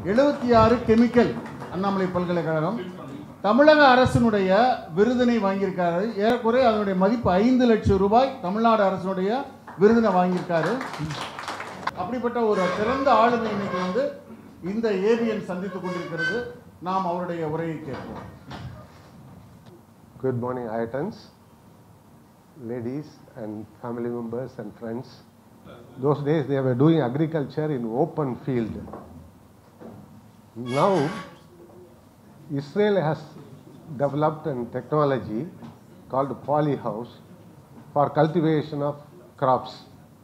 எழுபத்தி ஆறு கெமிக்கல் அண்ணாமலை பல்கலைக்கழகம் தமிழக அரசினுடைய விருதினை வாங்கியிருக்காரு ஏறக்குறைய அதனுடைய மதிப்பு ஐந்து லட்சம் ரூபாய் தமிழ்நாடு அரசினுடைய விருதினை வாங்கியிருக்காரு அப்படிப்பட்ட ஒரு சிறந்த ஆளுமை இன்னைக்கு வந்து இந்த ஏவிஎன் சந்தித்துக் கொண்டிருக்கிறது நாம் அவருடைய உரையை கேட்போம் Good morning, Ayatons, ladies and family members and friends. Those days they were doing agriculture in open field. Now, Israel has developed a technology called polyhouse for cultivation of crops.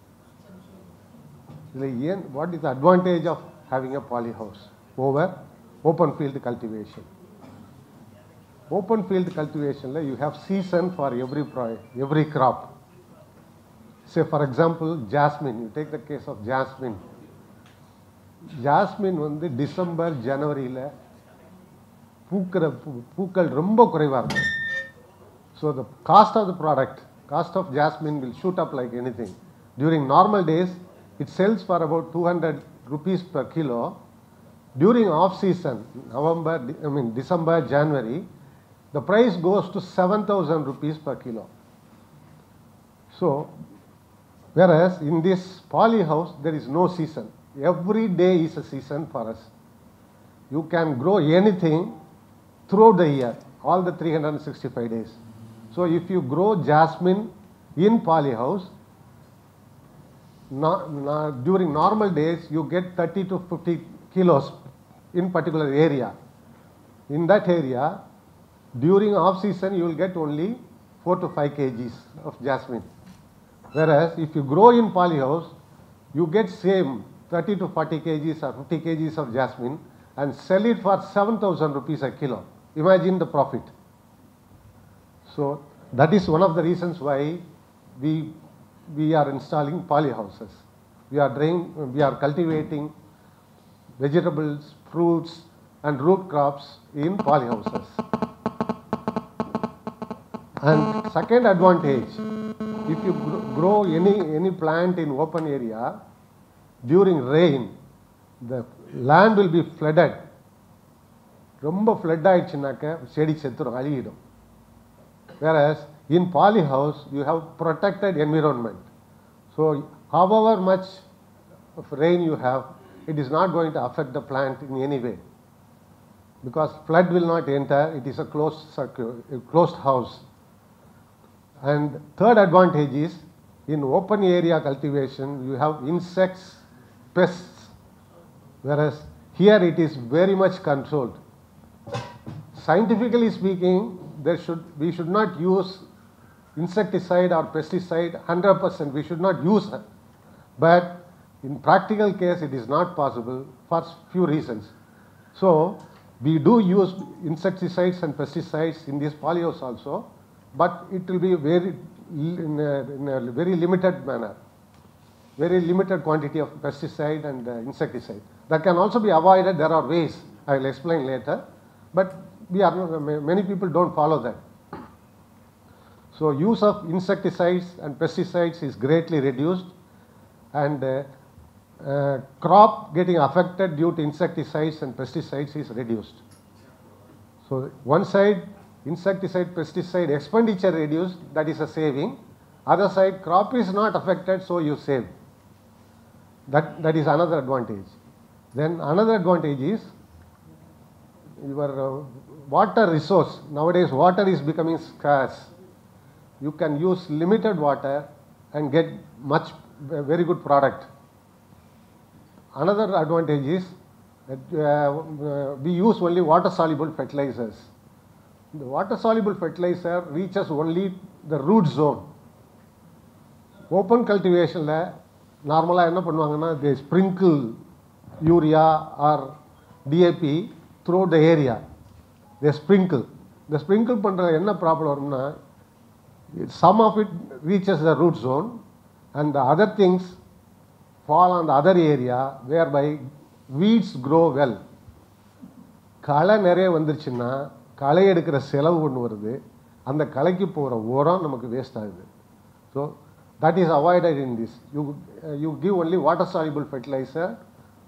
Like, ஏன்- What is the advantage of having a polyhouse over open field cultivation? open field cultivation la you have season for every pro- every crop say for example jasmine you take the case of jasmine jasmine வந்து December ஜனவரியில் பூக்கிற பூ- பூக்கள் ரொம்ப குறைவாக இருக்கும் so the cost of the product cost of jasmine will shoot up like anything during normal days it sells for about two hundred rupees per kilo during off season november De- i mean december january the price goes to 7000 rupees per kilo so whereas in this poly house there is no season every day is a season for us you can grow anything throughout the year all the 365 days so if you grow jasmine in poly house no, no, during normal days you get 30 to 50 kilos in particular area in that area during off season you will get only 4 to 5 kgs of jasmine whereas if you grow in polyhouse you get same 30 to 40 kgs or 50 kgs of jasmine and sell it for 7000 rupees a kilo imagine the profit so that is one of the reasons why we, we are installing polyhouses. We are, drain, we are cultivating vegetables, fruits and root crops in polyhouses. And second advantage, if you gr- grow any, any plant in open area, during rain, the land will be flooded. ரொம்ப flood ஆயிடுச்சுனாக்க செடி செத்துரும் அழுகிடும் whereas in polyhouse you have protected environment so however much of rain you have it is not going to affect the plant in any way because flood will not enter it is a closed circle a closed house and third advantage is in open area cultivation you have insects pests whereas here it is very much controlled scientifically speaking, there should, we should not use insecticide or pesticide 100%. We should not use it. But in practical case, it is not possible for few reasons. So, we do use insecticides and pesticides in these polyhouse also, but it will be very in a, in a very limited manner very limited quantity of pesticide and uh, insecticide. That can also be avoided. There are ways. I will explain later. But we are not, ma- many people don't follow that. So use of insecticides and pesticides is greatly reduced, and uh, uh, crop getting affected due to insecticides and pesticides is reduced. So one side insecticide pesticide expenditure reduced, that is a saving. Other side crop is not affected, so you save. That, that is another advantage. Then another advantage is your uh, water resource. Nowadays water is becoming scarce. You can use limited water and get much uh, very good product. Another advantage is that uh, uh, we use only water soluble fertilizers. The water soluble fertilizer reaches only the root zone. Open கல்டிவேஷனில் நார்மலாக என்ன பண்ணுவாங்கன்னா they sprinkle urea or DAP through the area they sprinkle இந்த sprinkle பண்ணுற என்ன problem வரும்னா some of it reaches the root zone and the other things fall on the other area where by weeds grow well களை நிறைய வந்துருச்சுன்னா களை எடுக்கிற செலவு ஒன்று வருது அந்த களைக்கு போகிற உரம் நமக்கு வேஸ்ட் ஆகுது so that is avoided in this you you give only water soluble fertilizer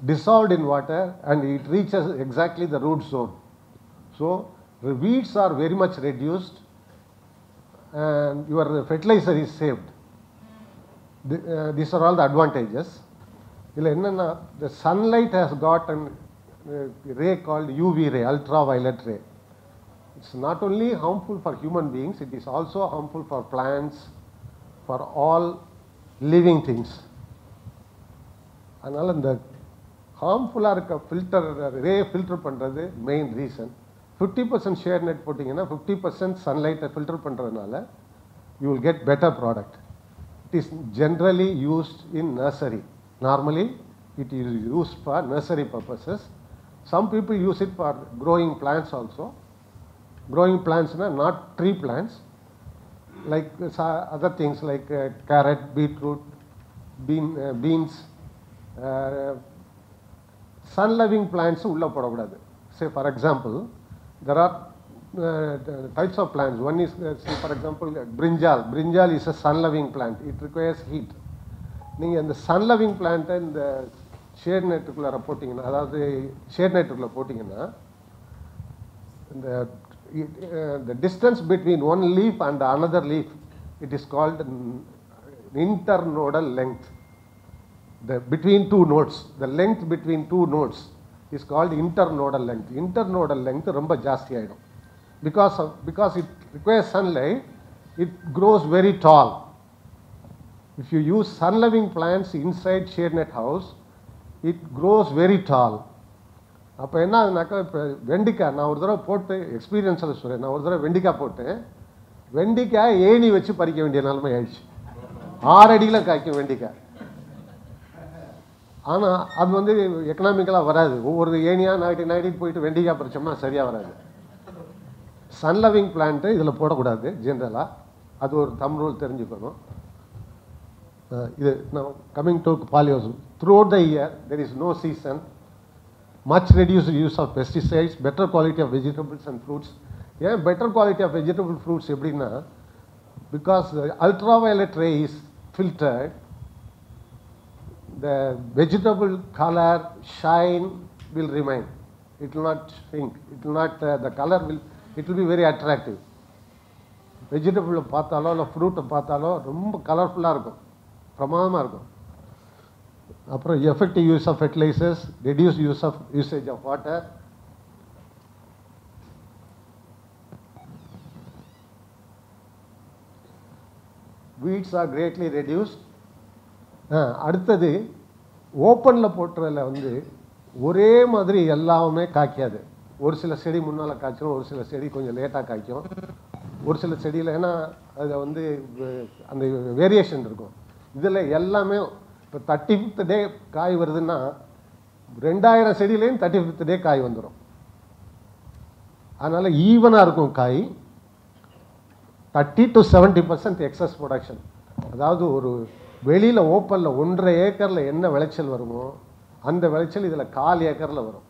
dissolved in water and it reaches exactly the root zone. So the weeds are very much reduced and your fertilizer is saved. The, uh, these are all the advantages. இதில் என்னென்னா the sunlight has got an uh, ray called UV ray, ultraviolet ray. It's not only harmful for human beings, it is also harmful for plants, for all living things. அதனால் இந்த ஹார்ம்ஃபுல்லாக இருக்க filter ray filter பண்ணுறது main reason fifty percent shade net போட்டிங்கன்னா fifty percent சன்லைட்டை filter பண்ணுறதுனால you will get better product it is generally used in nursery normally it is used for nursery purposes some people use it for growing plants also growing plants na not tree plants like uh, sa- other things like uh, carrot beetroot bean uh, beans uh, sun loving plants உள்ள போடக்கூடாது say for example there are uh, types of plants one is uh, say for example uh, brinjal brinjal is a sun loving plant it requires heat நீங்கள் இந்த Sun loving பிளான்ட்டை இந்த shade நெட்டுக்குள்ளார போட்டிங்கன்னா அதாவது shade நெட்டுக்குள்ளே போட்டிங்கன்னா இந்த it, uh, the distance between one leaf and another leaf it is called n- internodal length the between two nodes the length between two nodes is called internodal length internodal length ரொம்ப ஜாஸ்தி ஆயிடும் because of because it requires sunlight it grows very tall if you use sun loving plants inside shade net house it grows very tall அப்போ என்ன ஆகுதுனாக்கா இப்போ வெண்டிக்காய் நான் ஒரு தடவை போட்டு எக்ஸ்பீரியன்ஸில் சொல்கிறேன் நான் ஒரு தடவை வெண்டிக்காய் போட்டேன் வெண்டிக்காய் ஏணி வச்சு பறிக்க வேண்டிய நிலைமை ஆயிடுச்சு ஆறு அடியில் காய்க்கும் வெண்டிக்காய் ஆனால் அது வந்து எக்கனாமிக்கலாக வராது ஒவ்வொரு ஏணியாக நாட்டி நாட்டிட்டு போயிட்டு வெண்டிக்காய் பறிச்சோம்னா சரியாக வராது சன் லவிங் பிளான்ட்டு இதில் போடக்கூடாது ஜென்ரலாக அது ஒரு தம் ரூல் தெரிஞ்சுக்கணும் அஹ் இது கம்மிங் டு பாலியோசம் through the year there is no season much reduced use of pesticides, better quality of vegetables and fruits. ஏன் better quality of vegetable fruits எப்படின்னா because the ultraviolet ray is filtered, the vegetable color, shine will remain. It will not shrink. It will not, uh, the color will, it will be very attractive. வெஜிடபிளை பார்த்தாலோ இல்லை ஃப்ரூட்டை பார்த்தாலோ ரொம்ப கலர்ஃபுல்லாக இருக்கும் பிரமாதமாக இருக்கும் அப்புறம் effective use of fertilizers reduce use of usage of water weeds are greatly reduced அடுத்தது ஓப்பனில் போட்டுறதுல வந்து ஒரே மாதிரி எல்லாமே காய்க்காது ஒரு சில செடி முன்னால் காய்ச்சிடும் ஒரு சில செடி கொஞ்சம் லேட்டாக காய்க்கும் ஒரு சில செடியில் ஏன்னா அதில் வந்து வ- அந்த வேரியேஷன் இருக்கும் இதில் எல்லாமே இப்போ தேர்ட்டி ஃபிஃப்த் டே காய் வருதுன்னா ரெண்டாயிரம் செடியிலையும் தேர்ட்டி ஃபிஃப்த் டே காய் வந்துடும் அதனால் ஈவனாக இருக்கும் காய் thirty to seventy percent excess production அதாவது ஒரு வெளியில் ஓப்பனில் ஒன்றரை ஏக்கரில் என்ன விளைச்சல் வருமோ அந்த விளைச்சல் இதில் கால் ஏக்கரில் வரும்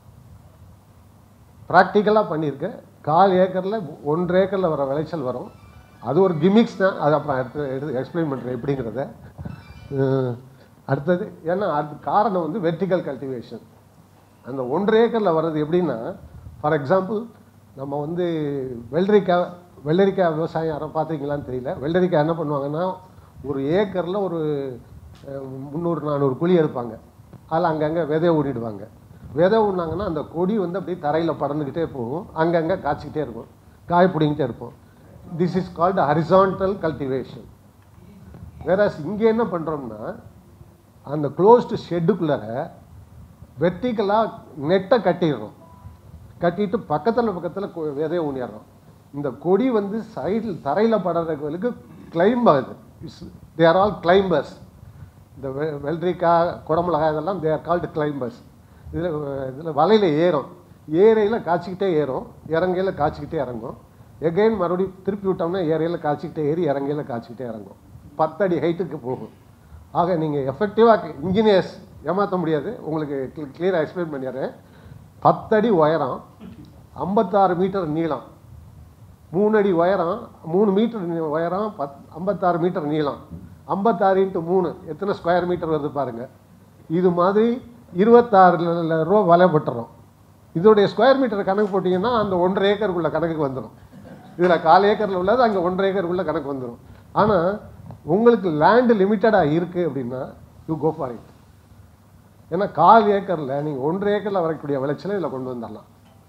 ப்ராக்டிக்கலாக பண்ணியிருக்கேன் கால் ஏக்கரில் ஒன்றரை ஏக்கரில் வர விளைச்சல் வரும் அது ஒரு கிமிக்ஸ் தான் அது அப்புறம் அடுத்து எடுத்து எக்ஸ்பிளைன் பண்ணுறேன் எப்படிங்கிறத அஹ், அடுத்தது ஏன்னா அது காரணம் வந்து வெர்டிக்கல் கல்டிவேஷன் அந்த ஒன்றரை ஏக்கரில் வர்றது எப்படின்னா ஃபார் எக்ஸாம்பிள் நம்ம வந்து வெள்ளரிக்காய் வெள்ளரிக்காய் விவசாயம் யாரும் பார்த்துருக்கீங்களான்னு தெரியல வெள்ளரிக்காய் என்ன பண்ணுவாங்கன்னா ஒரு ஏக்கரில் ஒரு அஹ், முந்நூறு நானூறு குழி எடுப்பாங்க அதில் அங்கங்கே விதைய ஊடிடுவாங்க விதை ஊடினாங்கன்னா அந்த கொடி வந்து அப்படியே தரையில் படர்ந்துக்கிட்டே போகும் அங்கங்கே காய்ச்சிக்கிட்டே இருக்கும் காய் பிடிங்கிட்டே இருப்போம் this is called horizontal cultivation வேற இங்கே என்ன பண்ணுறோம்னா அந்த க்ளோஸ்டு ஷெட்டுக்குள்ளார வெர்டிக்கலாக நெட்டை கட்டிடுறோம் கட்டிட்டு பக்கத்தில் பக்கத்தில் கொ- விதைய ஊனிடுறோம் இந்த கொடி வந்து சைடில் தரையில் படுறதுக்கு கிளைம்ப் ஆகுது தே ஆர் ஆல் கிளைம்பர்ஸ் இந்த வெ- வெள்ளரிக்காய் குடமிளகாய் இதெல்லாம் தே ஆர் கால்டு கிளைம்பர்ஸ் இதில் இதில் வலையில் ஏறும் ஏரையில் காய்ச்சிக்கிட்டே ஏறும் இறங்கையில் காய்ச்சிக்கிட்டே இறங்கும் எகைன் மறுபடியும் திருப்பி விட்டோம்னா ஏரையில் காய்ச்சிக்கிட்டே ஏறி இறங்கையில் காய்ச்சிக்கிட்டே இறங்கும் பத்தடி ஹைட்டுக்கு போகும் ஆக நீங்கள் எஃபெக்டிவாக இன்ஜினியர்ஸ் ஏமாற்ற முடியாது உங்களுக்கு கிளியராக எக்ஸ்பிளைன் பண்ணிடுறேன் பத்தடி உயரம் ஐம்பத்தாறு மீட்டர் நீளம் மூணு அடி உயரம் மூணு மீட்டர் நீ- உயரம் பத் ஐம்பத்தாறு மீட்டர் நீளம் ஐம்பத்தாறு இன்ட்டு மூணு எத்தனை ஸ்கொயர் மீட்டர் வருது பாருங்க இது மாதிரி இருபத்தாறு ரூபா விலை பட்டுறோம் இதோடைய ஸ்கொயர் மீட்டர் கணக்கு போட்டிங்கன்னா அந்த ஒன்றரை ஏக்கருக்குள்ள கணக்குக்கு வந்துடும் இதில் கால் ஏக்கரில் உள்ளது அங்கே ஒன்றரை ஏக்கருக்குள்ள கணக்கு வந்துடும் ஆனால் உங்களுக்கு லேண்டு லிமிட்டடாக இருக்குது அப்படின்னா யூ கோ ஃபார் இட் ஏன்னா கால் ஏக்கரில் நீங்கள் ஒன்றரை ஏக்கரில் வரக்கூடிய விளைச்சலை இதில் கொண்டு வந்துடலாம்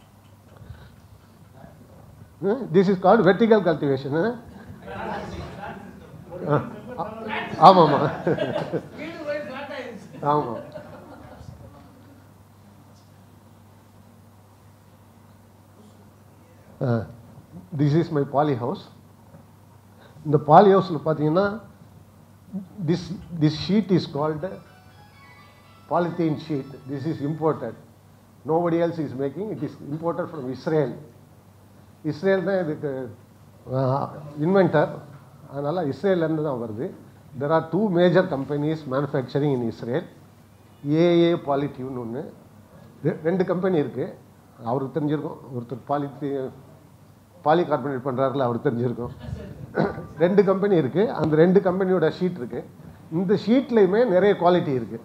this is called vertical cultivation ஆமாம்மா ஆமாம் this is my poly house இந்த பாலி ஹவுஸில் பார்த்தீங்கன்னா this this sheet is called polythene sheet. This is imported. Nobody else is making. It is imported from Israel. Israel தான் இதுக்கு inventor அதனால் இஸ்ரேல்லேருந்து தான் வருது there are two major companies manufacturing in Israel ஏஏ பாலிடியூன்னு ஒன்று ரெண்டு கம்பெனி இருக்குது அவருக்கு தெரிஞ்சிருக்கும் ஒருத்தர் பாலித்தி பாலி கார்பனேட் பண்ணுறாருல அவருக்கு தெரிஞ்சிருக்கும் ரெண்டு கம்பெனி இருக்குது அந்த ரெண்டு கம்பெனியோட ஷீட் இருக்குது இந்த ஷீட்லேயுமே நிறைய குவாலிட்டி இருக்குது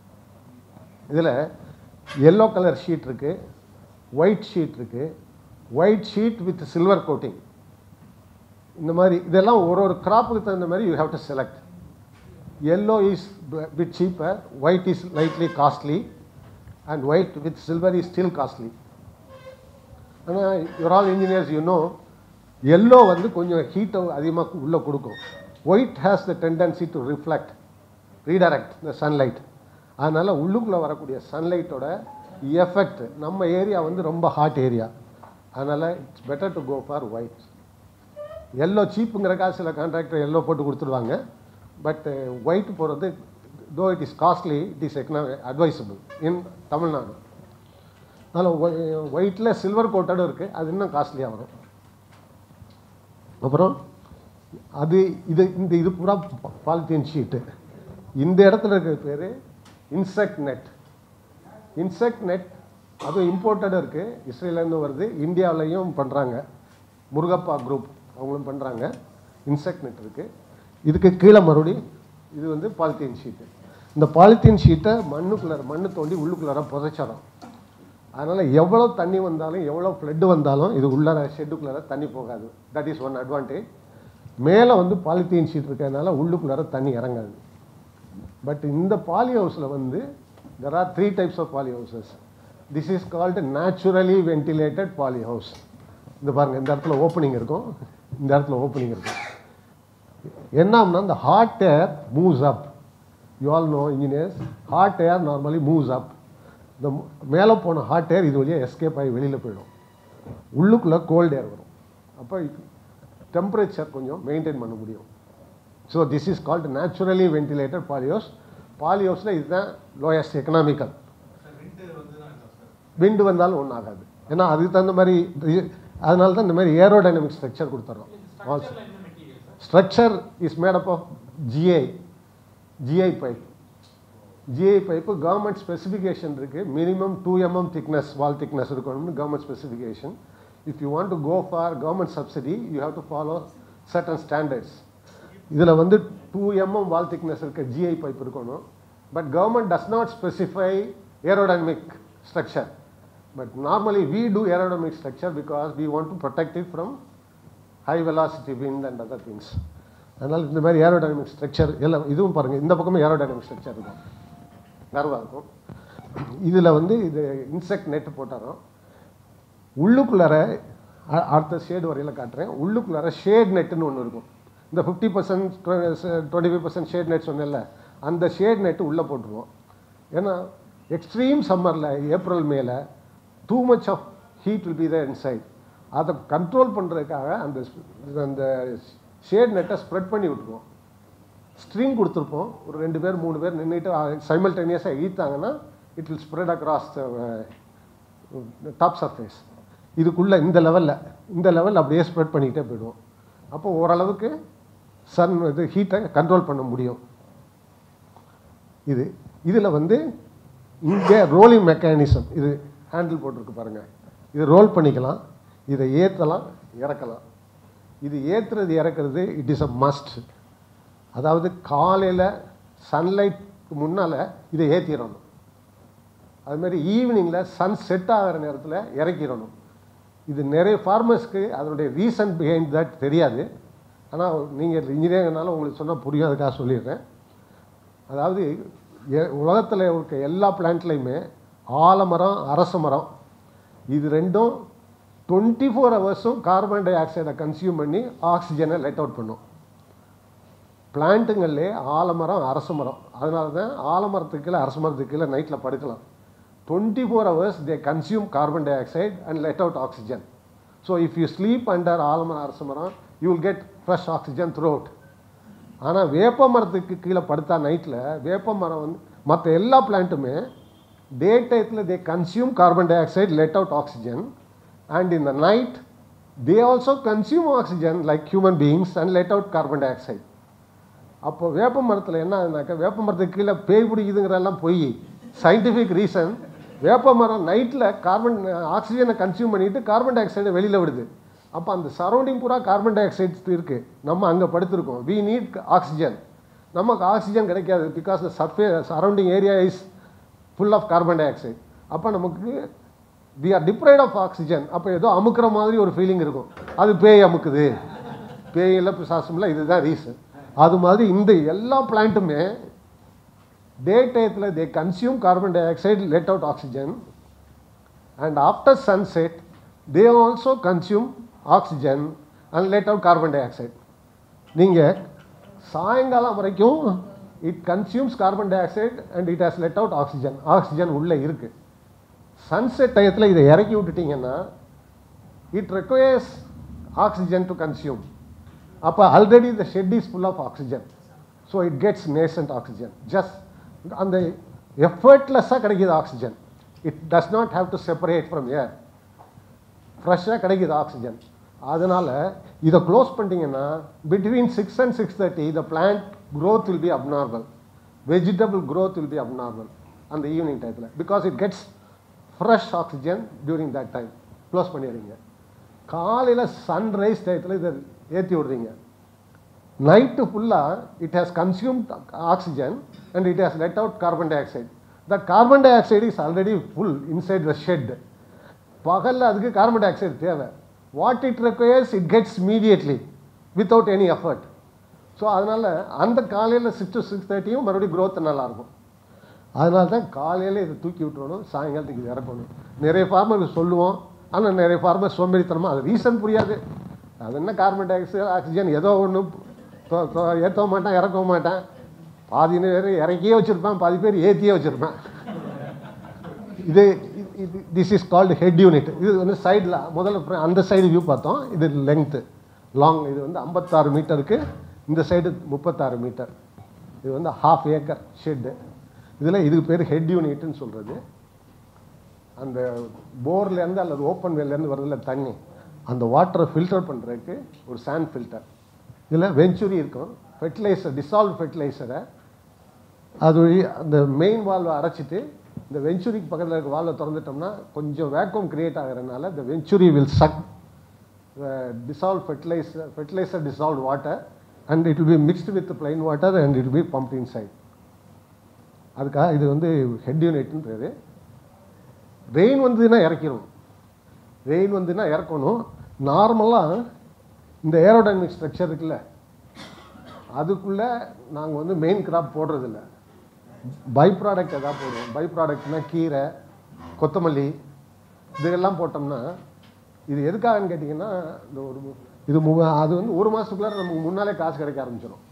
இதில் எல்லோ கலர் ஷீட் இருக்குது ஒயிட் ஷீட் இருக்குது white sheet with silver coating இந்த மாதிரி இதெல்லாம் ஒரு ஒரு கிராப்புக்கு தகுந்த மாதிரி you have to select yellow is bit cheaper white is lightly costly and white with silver is still costly ஆனால் your all engineers you know yellow வந்து கொஞ்சம் ஹீட்டை அதிகமாக உள்ளே கொடுக்கும் white has the tendency to reflect redirect the sunlight அதனால் உள்ளுக்குள்ளே வரக்கூடிய சன்லைட்டோட எஃபெக்ட் நம்ம ஏரியா வந்து ரொம்ப ஹாட் ஏரியா அதனால் it's better to go for white yellow சீப்புங்கிறக்காக சில கான்ட்ராக்டர் எல்லோ போட்டு கொடுத்துருவாங்க பட் ஒயிட் போடுறது though it is costly it is எக்கனா அட்வைசபிள் இன் தமிழ்நாடு அதனால் ஒயிட்டில் சில்வர் கோட்டடும் இருக்குது அது இன்னும் காஸ்ட்லியாக வரும் அப்புறம் அது இது இந்த இது பூரா பாலித்தீன் ஷீட்டு இந்த இடத்துல இருக்கிற பேர் இன்செக்ட் நெட் இன்செக்ட் நெட் அதுவும் இம்போர்ட்டடும் இருக்குது இஸ்ரேலேருந்து வருது இந்தியாவிலையும் பண்ணுறாங்க முருகப்பா குரூப் அவங்களும் பண்ணுறாங்க இன்செக்ட் நெட் இருக்குது இதுக்கு கீழே மறுபடி இது வந்து பாலித்தீன் ஷீட்டு இந்த பாலித்தீன் ஷீட்டை மண்ணுக்குள்ளார மண்ணு தோண்டி உள்ளுக்குள்ளார புதைச்சிடும் அதனால் எவ்வளோ தண்ணி வந்தாலும் எவ்வளோ ஃப்ளட்டு வந்தாலும் இது உள்ளார ஷெட்டுக்குள்ளார தண்ணி போகாது தட் இஸ் ஒன் அட்வான்டேஜ் மேலே வந்து பாலித்தீன் ஷீட் இருக்கிறதுனால உள்ளுக்குள்ளார தண்ணி இறங்காது பட் இந்த பாலி ஹவுஸில் வந்து there are three types of poly houses this is called naturally ventilated poly house இந்த பாருங்கள் இந்த இடத்துல ஓப்பனிங் இருக்கும் இந்த இடத்துல ஓப்பனிங் இருக்கும் என்னம்னா இந்த hot air moves up you all know engineers hot air normally moves up இந்த மேலே போன ஹாட் ஏர் இது வழியாக எஸ்கேப் ஆகி வெளியில் போயிடும் உள்ளுக்குள்ளே கோல்ட் ஏர் வரும் அப்போ டெம்பரேச்சர் கொஞ்சம் மெயின்டைன் பண்ண முடியும் so this is called naturally ventilated பாலியோஸ் பாலியோஸில் இதுதான் லோயஸ்ட் எக்கனாமிக்கல் விண்டு வந்தாலும் ஒன்றும் ஆகாது ஏன்னா அதுக்கு தகுந்த மாதிரி அதனால தான் இந்த மாதிரி ஏரோடைனமிக் ஸ்ட்ரக்சர் கொடுத்துட்றோம் also structure is made up of GI GI pipe GI pipe government specification இருக்குது minimum two MM thickness wall thickness இருக்கணும்னு government specification if you want to go for government subsidy you have to follow certain standards இதில் வந்து two mm wall thickness இருக்க GI pipe இருக்கணும் but government does not specify aerodynamic structure but normally we do aerodynamic structure because we want to protect it from high velocity wind and other things அதனால் இந்த மாதிரி aerodynamic structure எல்லாம் இதுவும் பாருங்கள் இந்த பக்கமும் ஏரோடைனமிக் ஸ்ட்ரக்சர் இருக்கும் கர்வாக இருக்கும் இதில் வந்து இது இன்செக்ட் நெட்டு போட்டாரோம் உள்ளுக்குள்ளார அ- அடுத்த ஷேடு வரையில் காட்டுறேன் உள்ளுக்குள்ளார ஷேட் நெட்டுன்னு ஒன்று இருக்கும் இந்த fifty percent twenty five percent shade net சொன்னேன்ல அந்த ஷேட் நெட்டு உள்ளே போட்டுருவோம் ஏன்னா எக்ஸ்ட்ரீம் சம்மரில் ஏப்ரல் மேல too much of heat will be the inside அதை கண்ட்ரோல் பண்ணுறதுக்காக அந்த ஸ்- அந்த ஷேட் நெட்டை ஸ்ப்ரெட் பண்ணி விட்டுருவோம் ஸ்ட்ரிங் கொடுத்துருப்போம் ஒரு ரெண்டு பேர் மூணு பேர் நின்றுட்டு சைமல்டேனியஸாக ஈத்தாங்கன்னா it will spread across top surface இதுக்குள்ளே இந்த லெவலில் இந்த லெவலில் அப்படியே ஸ்ப்ரெட் பண்ணிக்கிட்டே போயிடுவோம் அப்போ ஓரளவுக்கு சன் இது ஹீட்டை கண்ட்ரோல் பண்ண முடியும் இது இதில் வந்து இங்கே ரோலிங் மெக்கானிசம் இது ஹேண்டில் போட்டிருக்கு பாருங்கள் இது ரோல் பண்ணிக்கலாம் இதை ஏற்றலாம் இறக்கலாம் இது ஏற்றுறது இறக்குறது இட் இஸ் அ மஸ்ட் அதாவது காலையில் சன்லைட்க்கு முன்னால் இதை ஏற்றிடணும் அது மாதிரி ஈவினிங்கில் சன் செட் ஆகிற நேரத்தில் இறக்கிடணும் இது நிறைய ஃபார்மர்ஸ்க்கு அதனுடைய ரீசன் பிஹைண்ட் தட் தெரியாது ஆனால் நீங்கள் இன்ஜினியரிங்னால உங்களுக்கு சொன்னால் புரியும் அதுக்காக சொல்லிடுறேன் அதாவது உலகத்தில் இருக்க எல்லா பிளான்ட்லையுமே ஆலமரம் அரச மரம் இது ரெண்டும் டுவெண்ட்டி ஃபோர் ஹவர்ஸும் கார்பன் டை ஆக்சைடை கன்சியூம் பண்ணி ஆக்சிஜனை லெட் அவுட் பண்ணும் பிளான்ட்டுங்கள்லே ஆலமரம் அரச மரம் அதனால தான் ஆலமரத்துக்கு கீழே அரச மரத்துக்கு கீழே நைட்டில் படுக்கலாம் twenty four hours they consume carbon dioxide and let out oxygen so if you sleep under ஆலமரம் அரச மரம் you will get fresh oxygen throughout ஆனால் வேப்ப மரத்துக்கு கீழே படுத்தா நைட்டில் வேப்ப மரம் வந்து மற்ற எல்லா பிளான்ட்டுமே டே டயத்தில் they consume carbon dioxide let out oxygen and in the night they also consume oxygen like human beings and let out carbon dioxide அப்போ வேப்ப மரத்தில் என்ன ஆகுதுனாக்கா வேப்ப மரத்துக்கு கீழே பேய் பிடிக்குதுங்கிறதெல்லாம் பொய் சயின்டிஃபிக் ரீசன் வேப்ப மரம் நைட்டில் கார்பன் ஆக்சிஜனை கன்சியூம் பண்ணிட்டு கார்பன் டை ஆக்சைடை வெளியில் விடுது அப்போ அந்த சரௌண்டிங் பூரா கார்பன் டை ஆக்சைடு இருக்குது நம்ம அங்கே படுத்திருக்கோம் வி நீட் ஆக்சிஜன் நமக்கு ஆக்சிஜன் கிடைக்காது because the surface surrounding area is full of carbon dioxide அப்போ நமக்கு we are deprived of oxygen அப்போ ஏதோ அமுக்குற மாதிரி ஒரு ஃபீலிங் இருக்கும் அது பேய் அமுக்குது பேய் இல்லை பிசாசம் இதுதான் ரீசன் அது மாதிரி இந்த எல்லா பிளான்ட்டுமே டே டயத்தில் they consume carbon dioxide let out oxygen and after sunset they also consume oxygen and let out carbon dioxide நீங்கள் சாயங்காலம் வரைக்கும் it consumes carbon dioxide and it has let out oxygen oxygen உள்ளே இருக்குது sunset டயத்தில் இதை இறக்கி விட்டுட்டீங்கன்னா it requires oxygen to consume அப்போ already the shed is full of oxygen so it gets nascent oxygen just அந்த எஃபர்ட்லெஸ்ஸாக கிடைக்கிது oxygen it does not have to separate from air ஃப்ரெஷ்ஷாக கிடைக்கிது ஆக்சிஜன் அதனால் இதை க்ளோஸ் பண்ணிட்டீங்கன்னா between six and six thirty the plant growth will be abnormal vegetable growth will be abnormal அந்த evening டயத்தில் because it gets fresh oxygen during that time close பண்ணிடுறீங்க காலையில் sunrise டயத்தில் இதை ஏற்றி விடுறீங்க நைட்டு ஃபுல்லாக it has consume oxygen and it has let out carbon dioxide that carbon dioxide is already full inside the shed பகலில் அதுக்கு carbon dioxide தேவை what it requires it gets immediately without any effort so அதனால் அந்த காலையில் six to six தேர்ட்டியும் மறுபடியும் growth நல்லாயிருக்கும் அதனால தான் காலையில் இதை தூக்கி விட்டுறணும் சாயங்காலத்துக்கு இது இறக்கணும் நிறைய ஃபார்மருக்கு சொல்லுவோம் ஆனால் நிறைய ஃபார்மர் சோம்பேறித்தனமாக அது ரீசன் புரியாது அது என்ன கார்பன் டை ஆக்சைடு ஆக்சிஜன் ஏதோ ஒன்று ஏற்ற மாட்டான் இறக்க மாட்டான் பாதி பேர் இறக்கியே வச்சுருப்பான் பாதி பேர் ஏற்றியே வச்சுருப்பான் இது இது this is called head unit இது வந்து சைடில் முதல்ல fr- அந்த சைடு வியூ பார்த்தோம் இது லெங்க்த்து லாங் இது வந்து ஐம்பத்தாறு மீட்டருக்கு இந்த சைடு முப்பத்தாறு மீட்டர் இது வந்து ஹாஃப் ஏக்கர் ஷெட்டு இதில் இதுக்கு பேர் ஹெட் யூனிட்னு சொல்கிறது அந்த போர்லேருந்து அல்லது ஓப்பன் வேலேருந்து வரதுல தண்ணி அந்த வாட்டரை ஃபில்டர் பண்ணுறதுக்கு ஒரு சாண்ட் ஃபில்டர் இதில் வெஞ்சுரி இருக்கும் ஃபெர்டிலைசர் டிசால்வ் ஃபெர்டிலைசரை அது வழி அந்த மெயின் வால்வை அரைச்சிட்டு இந்த வெஞ்சுரிக்கு பக்கத்தில் இருக்க வால்வை திறந்துட்டோம்னா கொஞ்சம் வேக்கம் கிரியேட் ஆகிறதுனால இந்த venturi will suck dissolve fertilizer fertilizer dissolve water and it will be mixed with plain water and it be pumped inside அதுக்காக இது வந்து ஹெட் யூனிட்னு பேர் ரெயின் வந்ததுன்னா இறக்கிடும் ரெயின் வந்துன்னா இறக்கணும் நார்மலாக இந்த ஏரோடைனமிக் ஸ்ட்ரக்சர் இருக்குல்ல அதுக்குள்ளே நாங்கள் வந்து மெயின் கிராப் போடுறதில்ல பை ப்ராடக்ட் எதாவது போடுவோம் பை ப்ராடக்ட்னா கீரை கொத்தமல்லி இதெல்லாம் போட்டோம்னா இது எதுக்காகன்னு கேட்டிங்கன்னா இந்த ஒரு மு- இது மு அது வந்து ஒரு மாதத்துக்குள்ளார நமக்கு முன்னாலே காசு கிடைக்க ஆரம்பிச்சிடும்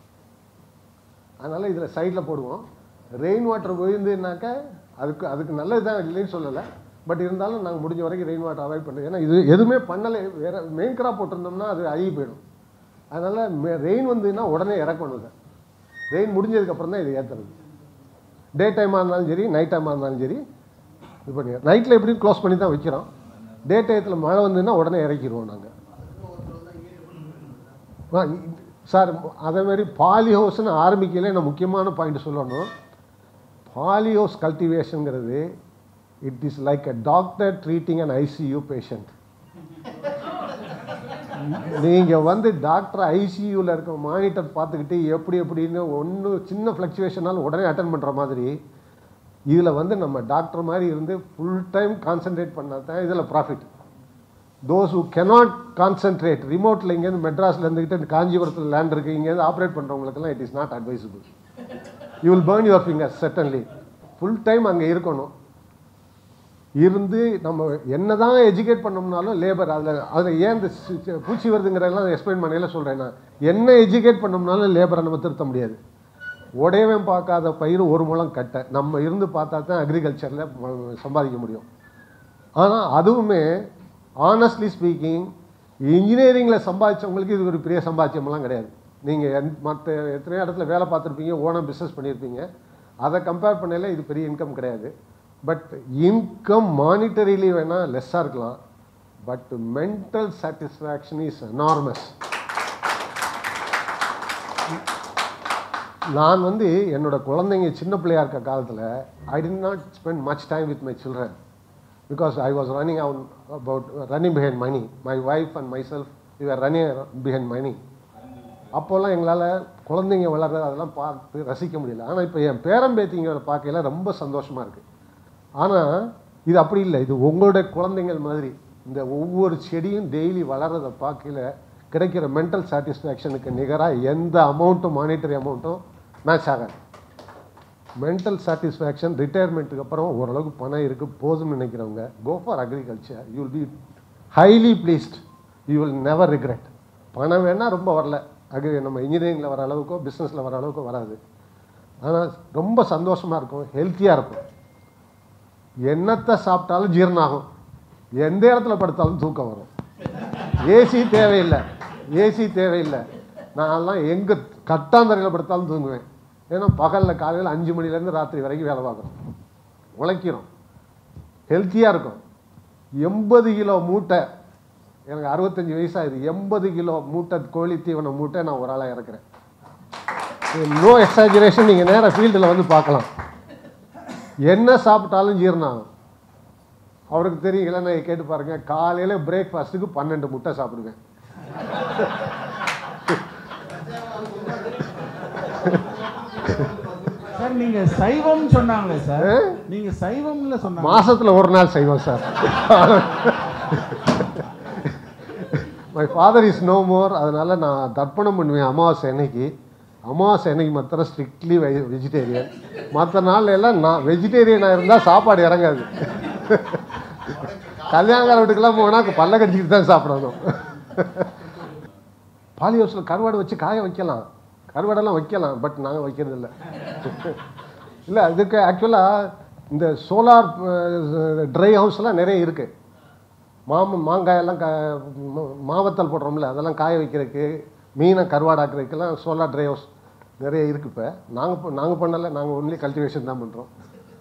அதனால் இதில் சைடில் போடுவோம் ரெயின் வாட்டர் விழுந்துனாக்க அதுக்கு அதுக்கு நல்லது தான் இல்லைன்னு சொல்லலை பட் இருந்தாலும் நாங்கள் முடிஞ்ச வரைக்கும் ரெயின் வாட்டர் அவாய்ட் பண்ணுறோம் ஏன்னா இது எதுவுமே பண்ணலை வேறு மெயின் கிராப் போட்டிருந்தோம்னா அது அழுகி போயிடும் அதனால் ரெயின் வந்ததுன்னா உடனே இறக்கணும் இதை ரெயின் முடிஞ்சதுக்கப்புறம் தான் இதை ஏற்றுறது டே டைமாக இருந்தாலும் சரி நைட் டைமாக இருந்தாலும் சரி இது பண்ணி நைட்டில் எப்படியும் க்ளோஸ் பண்ணி தான் வைக்கிறோம் டே டயத்தில் மழை வந்ததுன்னா உடனே இறக்கிடுவோம் நாங்கள் சார் அதே மாதிரி பாலி ஹவுஸ்னு ஆரம்பிக்கல நான் முக்கியமான பாயிண்ட் சொல்லணும் பாலி ஹவுஸ் கல்டிவேஷனுங்கிறது it is like a doctor treating an ICU patient நீங்கள் வந்து டாக்டர் ஐசியூவில் இருக்க மானிட்டர் பார்த்துக்கிட்டு எப்படி எப்படின்னு ஒன்று சின்ன ஃப்ளக்சுவேஷனாலும் உடனே அட்டன் பண்ணுற மாதிரி இதில் வந்து நம்ம டாக்டர் மாதிரி இருந்து ஃபுல் டைம் கான்சென்ட்ரேட் பண்ணால் தான் இதில் profit those who cannot concentrate ரிமோட்டில் இங்கேருந்து மெட்ராஸில் இருந்துக்கிட்டு காஞ்சிபுரத்தில் லேண்ட் இருக்குது இங்கேருந்து ஆப்ரேட் பண்ணுறவங்களுக்கெல்லாம் it is not advisable you will burn your finger certainly full time அங்கே இருக்கணும் இருந்து நம்ம என்னதான் எஜுகேட் பண்ணோம்னாலும் லேபர் அதில் அதில் ஏன் இந்த சி- சி- பூச்சி வருதுங்கிறதெல்லாம் எக்ஸ்பிளைன் பண்ணையில சொல்கிறேன் நான் என்ன எஜுகேட் பண்ணோம்னாலும் லேபரை நம்ம திருத்த முடியாது உடையவன் பார்க்காத பயிர் ஒரு முழம் கட்ட நம்ம இருந்து பார்த்தா தான் அக்ரிகல்ச்சரில் சம்பாதிக்க முடியும் ஆனால் அதுவுமே ஆனஸ்ட்லி ஸ்பீக்கிங் இன்ஜினியரிங்கில் சம்பாதிச்சவங்களுக்கு இது ஒரு பெரிய சம்பாத்தியமெல்லாம் கிடையாது நீங்கள் மற்ற எத்தனையோ இடத்துல வேலை பார்த்துருப்பீங்க ஓனம் பிஸ்னஸ் பண்ணியிருப்பீங்க அதை கம்பேர் பண்ணல இது பெரிய இன்கம் கிடையாது பட் இன்கம் மானிட்டரிலி வேணால் லெஸ்ஸாக இருக்கலாம் but mental satisfaction is enormous நான் வந்து என்னோட குழந்தைங்க சின்ன பிள்ளையா இருக்க காலத்தில் I did not spend much time with my children because I was running அவுன் about running behind money my wife and myself you are running behind money அப்போல்லாம் எங்களால் குழந்தைங்க வளர்றது அதெல்லாம் பார்த்து ரசிக்க முடியல ஆனால் இப்போ என் பேரம்பேத்திங்களை பார்க்கையில ரொம்ப சந்தோஷமாக இருக்குது ஆனால் இது அப்படி இல்லை இது உங்களுடைய குழந்தைங்கள் மாதிரி இந்த ஒவ்வொரு செடியும் டெய்லி வளர்றதை பார்க்கையில கிடைக்கிற மென்டல் சாட்டிஸ்ஃபேக்ஷனுக்கு நிகராக எந்த அமௌண்ட்டும் மானிட்டரி அமௌண்ட்டும் மேட்ச் ஆகாது மென்டல் சாட்டிஸ்ஃபேக்ஷன் ரிட்டையர்மெண்ட்டுக்கு அப்புறம் ஓரளவுக்கு பணம் இருக்குது போதும்னு நினைக்கிறவங்க go for agriculture you will be highly pleased you will never regret பணம் வேணால் ரொம்ப வரல அக்ரி நம்ம இன்ஜினியரிங்கில் வர அளவுக்கோ பிஸ்னஸில் வர அளவுக்கோ வராது ஆனால் ரொம்ப சந்தோஷமாக இருக்கும் ஹெல்த்தியாக இருக்கும் என்னத்தை சாப்பிட்டாலும் ஜீரணம் ஆகும் எந்த இடத்துல படுத்தாலும் தூக்கம் வரும் ஏசி தேவையில்லை ஏசி தேவையில்லை நான்லாம் எங்கே கட்டாந்தரையில் படுத்தாலும் தூங்குவேன் ஏன்னா பகலில் காலையில் அஞ்சு மணிலேருந்து ராத்திரி வரைக்கும் வேலை பார்க்குறோம் உழைக்கிறோம் ஹெல்த்தியாக இருக்கும் எண்பது கிலோ மூட்டை எனக்கு அறுபத்தஞ்சு வயசாகுது எண்பது கிலோ மூட்டை கோழி தீவன மூட்டை நான் ஒரு ஆளாக இறக்குறேன் நோ எக்ஸாஜுரேஷன் நீங்கள் நேராக ஃபீல்டில் வந்து பார்க்கலாம் என்ன சாப்பிட்டாலும் ஜீரணம் ஆகும் அவருக்கு தெரியும் இளநகை கேட்டு பாருங்க காலையில் பிரேக்ஃபாஸ்ட்டுக்கு பன்னெண்டு முட்டை சாப்பிடுவேன் சார் நீங்க சைவம் சொன்னாங்களே சார் ஆ? நீங்க சைவம்ல சொன்னாங்க மாசத்துல ஒரு நாள் செய்வோம் sir my father is no more அதனால நான் தர்ப்பணம் பண்ணுவேன் அமாவாசை அன்னைக்கு அமாவாசை அன்னைக்கு மாத்திரம் ஸ்ட்ரிக்ட்லி வெஜிடேரியன் மற்ற நாள்ல எல்லாம் நான் வெஜிடேரியனாக இருந்தால் சாப்பாடு இறங்காது கல்யாணக்கார வீட்டுக்கெல்லாம் போனால் பல்ல கடிச்சிக்கிட்டு தான் சாப்பிடணும் பாலி ஹவுஸில் கருவாடு வச்சு காய வைக்கலாம் கருவாடெல்லாம் வைக்கலாம் பட் நாங்கள் வைக்கிறது இல்லை இல்லை இதுக்கு ஆக்சுவலாக இந்த சோலார் ட்ரை ஹவுஸ்லாம் நிறைய இருக்குது மாம மாங்காயெல்லாம் க ம- மாவத்தல் போடுறோம்ல அதெல்லாம் காய வைக்கிறதுக்கு மீனை கருவாடாக்குறதுக்கெல்லாம் சோலார் ட்ரை ஹவுஸ் நிறைய இருக்குது இப்போ நாங்கள் நாங்கள் பண்ணலை நாங்கள் ஒன்லி கல்டிவேஷன் தான் பண்ணுறோம்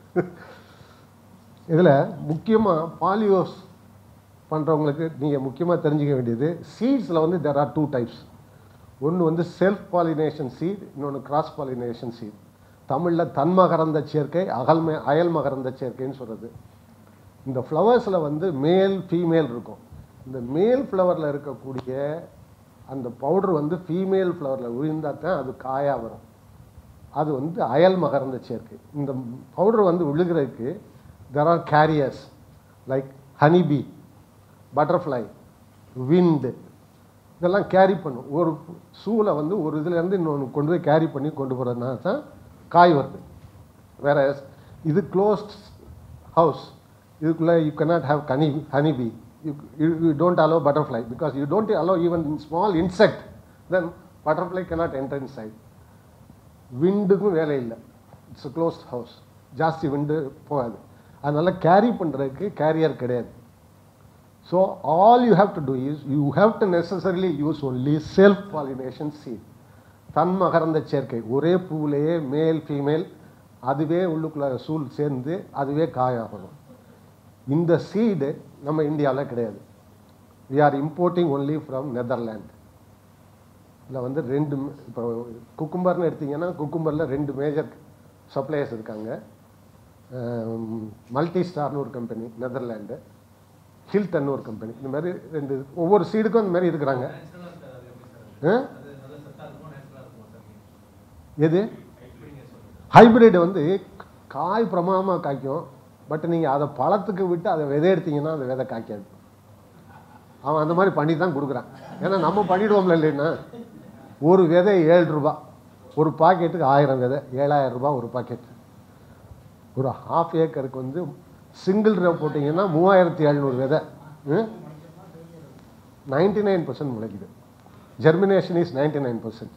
இதில் முக்கியமாக பாலியோஸ் பண்ணுறவங்களுக்கு நீங்கள் முக்கியமாக தெரிஞ்சுக்க வேண்டியது சீட்ஸில் வந்து தெர் ஆர் டூ டைப்ஸ் ஒன்று வந்து செல்ஃப் பாலினேஷன் சீட் இன்னொன்று கிராஸ் பாலினேஷன் சீட் தமிழில் தன்மகரந்த சேர்க்கை அகல்மை அயல் மகரந்த சேர்க்கைன்னு சொல்கிறது இந்த ஃப்ளவர்ஸில் வந்து மேல் ஃபீமேல் இருக்கும் இந்த மேல் ஃப்ளவரில் இருக்கக்கூடிய அந்த பவுடர் வந்து ஃபீமேல் ஃப்ளவரில் விழுந்தால் தான் அது காயாக வரும் அது வந்து அயல் மகரந்த சேர்க்கை இந்த பவுடர் வந்து விழுகிறதுக்கு there are carriers like honeybee butterfly wind இதெல்லாம் கேரி பண்ணும் ஒரு சூளை வந்து ஒரு இதுலேருந்து இன்னொன்று கொண்டு போய் கேரி பண்ணி கொண்டு போகிறதுனால தான் காய் வருது வேற இது க்ளோஸ்ட் ஹவுஸ் இதுக்குள்ளே you cannot have honey honey bee you you don't allow butterfly because you don't allow even small insect then butterfly cannot enter inside விண்டுக்கும் வேலை இல்லை இட்ஸ் க்ளோஸ்ட் ஹவுஸ் ஜாஸ்தி விண்டு போகாது அதனால கேரி பண்ணுறதுக்கு கேரியர் கிடையாது so all you have to do is you have to necessarily use only self pollination seed தன்மகரந்த சேர்க்கை ஒரே பூவிலேயே மேல் ஃபீமேல் அதுவே உள்ளுக்குள்ள சூழ் சேர்ந்து அதுவே காயாகணும் இந்த சீடு நம்ம இந்தியாவில் கிடையாது we are importing only from Netherland இதில் வந்து ரெண்டு இப்போ குக்கும்பர்னு எடுத்தீங்கன்னா குக்கும்பரில் ரெண்டு மேஜர் சப்ளையர்ஸ் இருக்காங்க மல்டி ஸ்டார்னு ஒரு கம்பெனி நெதர்லாண்டு ஹில்டன் ஒரு கம்பெனி இந்த மாதிரி ரெண்டு ஒவ்வொரு சீடுக்கும் இந்த மாதிரி இருக்கிறாங்க ஆ? எது ஹைபிரிட் வந்து காய் பிரமாதமாக காய்க்கும் பட் நீங்கள் அதை பழத்துக்கு விட்டு அதை விதை எடுத்தீங்கன்னா அந்த விதை காய்க்காது அவன் அந்த மாதிரி பண்ணி தான் கொடுக்குறான் ஏன்னா நம்ம பண்ணிடுவோம்ல இல்லைன்னா ஒரு விதை ஏழு ரூபா ஒரு பாக்கெட்டுக்கு ஆயிரம் விதை ஏழாயிரம் ரூபாய் ஒரு பாக்கெட் ஒரு ஹாஃப் ஏக்கருக்கு வந்து சிங்கிள் ரோ போட்டிங்கன்னா மூவாயிரத்தி எழுநூறு விதை நைன்டி நைன் பர்சன்ட் முளைக்குது germination is ninety nine percent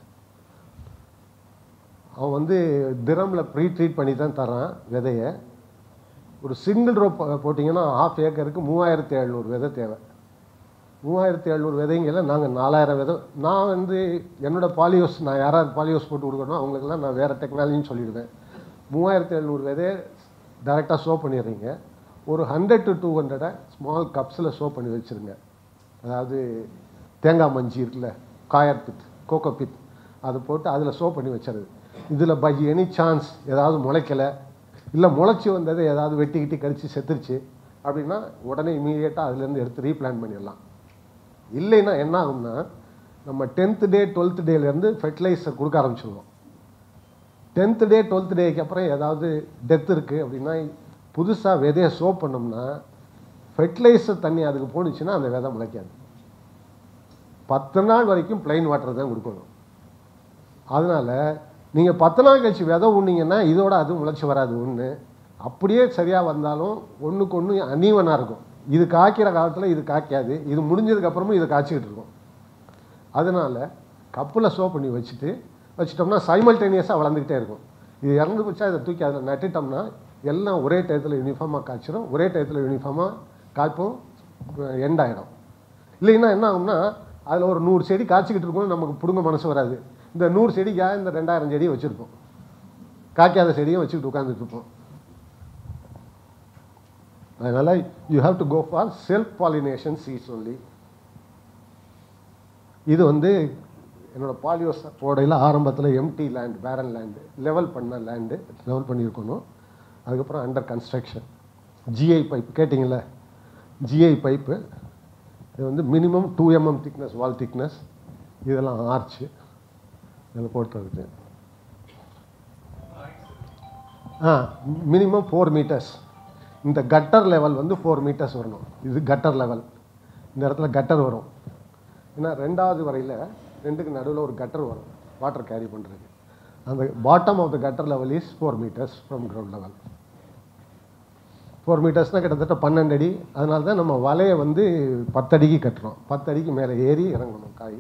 அவன் வந்து திரமில் ப்ரீ ட்ரீட் பண்ணி தான் தரான் விதையை ஒரு சிங்கிள் ரோ போட்டிங்கன்னா ஹாஃப் ஏக்கருக்கு மூவாயிரத்தி எழுநூறு விதை தேவை மூவாயிரத்தி எழுநூறு விதைங்கள நாங்கள் நாலாயிரம் விதை நான் வந்து என்னோட பாலியோஸ் நான் யாராவது பாலியோஸ் போட்டு கொடுக்கணும் அவங்களுக்கெல்லாம் நான் வேறு டெக்னாலஜின்னு சொல்லிடுவேன் மூவாயிரத்தி எழுநூறு விதையை டேரெக்டாக சோ பண்ணிடுறீங்க ஒரு ஹண்ட்ரட் டு டூ ஹண்ட்ரடை ஸ்மால் கப்ஸில் சோ பண்ணி வச்சுருங்க அதாவது தேங்காய் மஞ்சி இருக்குல்ல காயர் பித் கோகோ பித் அதை போட்டு அதில் சோ பண்ணி வச்சிருது இதில் பை எனி சான்ஸ் ஏதாவது முளைக்கலை இல்லை முளைச்சி வந்ததை ஏதாவது வெட்டி கிட்டி கடிச்சு செத்துருச்சு அப்படின்னா உடனே இமீடியட்டாக அதுலேருந்து எடுத்து ரீப்ளான் பண்ணிடலாம் இல்லைன்னா என்ன ஆகும்னா நம்ம டென்த்து டே டுவெல்த் டேலேருந்து ஃபெர்டிலைசர் கொடுக்க ஆரம்பிச்சிடுவோம் டென்த்து டே டுவெல்த் டேக்கு அப்புறம் ஏதாவது டெத் இருக்குது அப்படின்னா புதுசாக விதையை சோப் பண்ணோம்னா ஃபெர்டிலைசர் தண்ணி அதுக்கு போணுச்சுன்னா அந்த விதை முளைக்காது பத்து நாள் வரைக்கும் plain வாட்டர் தான் கொடுக்கணும் அதனால் நீங்கள் பத்து நாள் கழிச்சு விதை உண்ணீங்கன்னா இதோட அது முளைச்சி வராது ஒன்று அப்படியே சரியாக வந்தாலும் ஒன்றுக்கு ஒன்று அனீவனாக இருக்கும் இது காய்க்கிற காலத்தில் இது காய்க்காது இது முடிஞ்சதுக்கப்புறமும் இது காய்ச்சிக்கிட்டு இருக்கும் அதனால் கப்பில் சோ பண்ணி வச்சுட்டு வச்சிட்டோம்னா சைமல்டேனியஸாக வளர்ந்துக்கிட்டே இருக்கும் இது இறந்து போச்சா இதை தூக்கி அதில் நட்டுட்டோம்னா எல்லாம் ஒரே டயத்தில் யூனிஃபார்மாக காய்ச்சிரும் ஒரே டயத்தில் யூனிஃபார்மாக காய்ப்பும் எண்ட் ஆகிடும் இல்லைன்னா என்ன ஆகும்னா அதில் ஒரு நூறு செடி காய்ச்சிக்கிட்டு இருக்கும் நமக்கு பிடுங்க மனசு வராது இந்த நூறு செடிக்காக இந்த ரெண்டாயிரம் செடியை வச்சுருப்போம் காய்க்காத செடியும் வச்சுக்கிட்டு உட்காந்துட்டு இருப்போம் அதனால் you have to go for self pollination seeds only இது வந்து என்னோட பாலியோஸ் போடையில் ஆரம்பத்தில் empty land barren land level பண்ண லேண்டு லெவல் பண்ணியிருக்கணும் அதுக்கப்புறம் அண்டர் கன்ஸ்ட்ரக்ஷன் ஜிஐ பைப் கேட்டிங்கள ஜிஐ பைப்பு இது வந்து minimum two MM thickness wall thickness இதெல்லாம் ஆர்ச்சு இதில் போட்டுருக்கு ஆ மினிமம் ஃபோர் மீட்டர்ஸ் இந்த கட்டர் லெவல் வந்து ஃபோர் மீட்டர்ஸ் வரணும் இது கட்டர் லெவல் இந்த இடத்துல கட்டர் வரும் ஏன்னா ரெண்டாவது வரையில் ரெண்டுக்கு நடுவில் ஒரு கட்டர் வரும் வாட்டர் கேரி பண்ணுறதுக்கு அந்த bottom of the gutter level is four metres from ground level four மீட்டர்ஸ்னால் கிட்டத்தட்ட பன்னெண்டு அடி அதனால தான் நம்ம வலையை வந்து பத்தடிக்கு கட்டுறோம் பத்தடிக்கு மேலே ஏறி இறங்கணும் காய்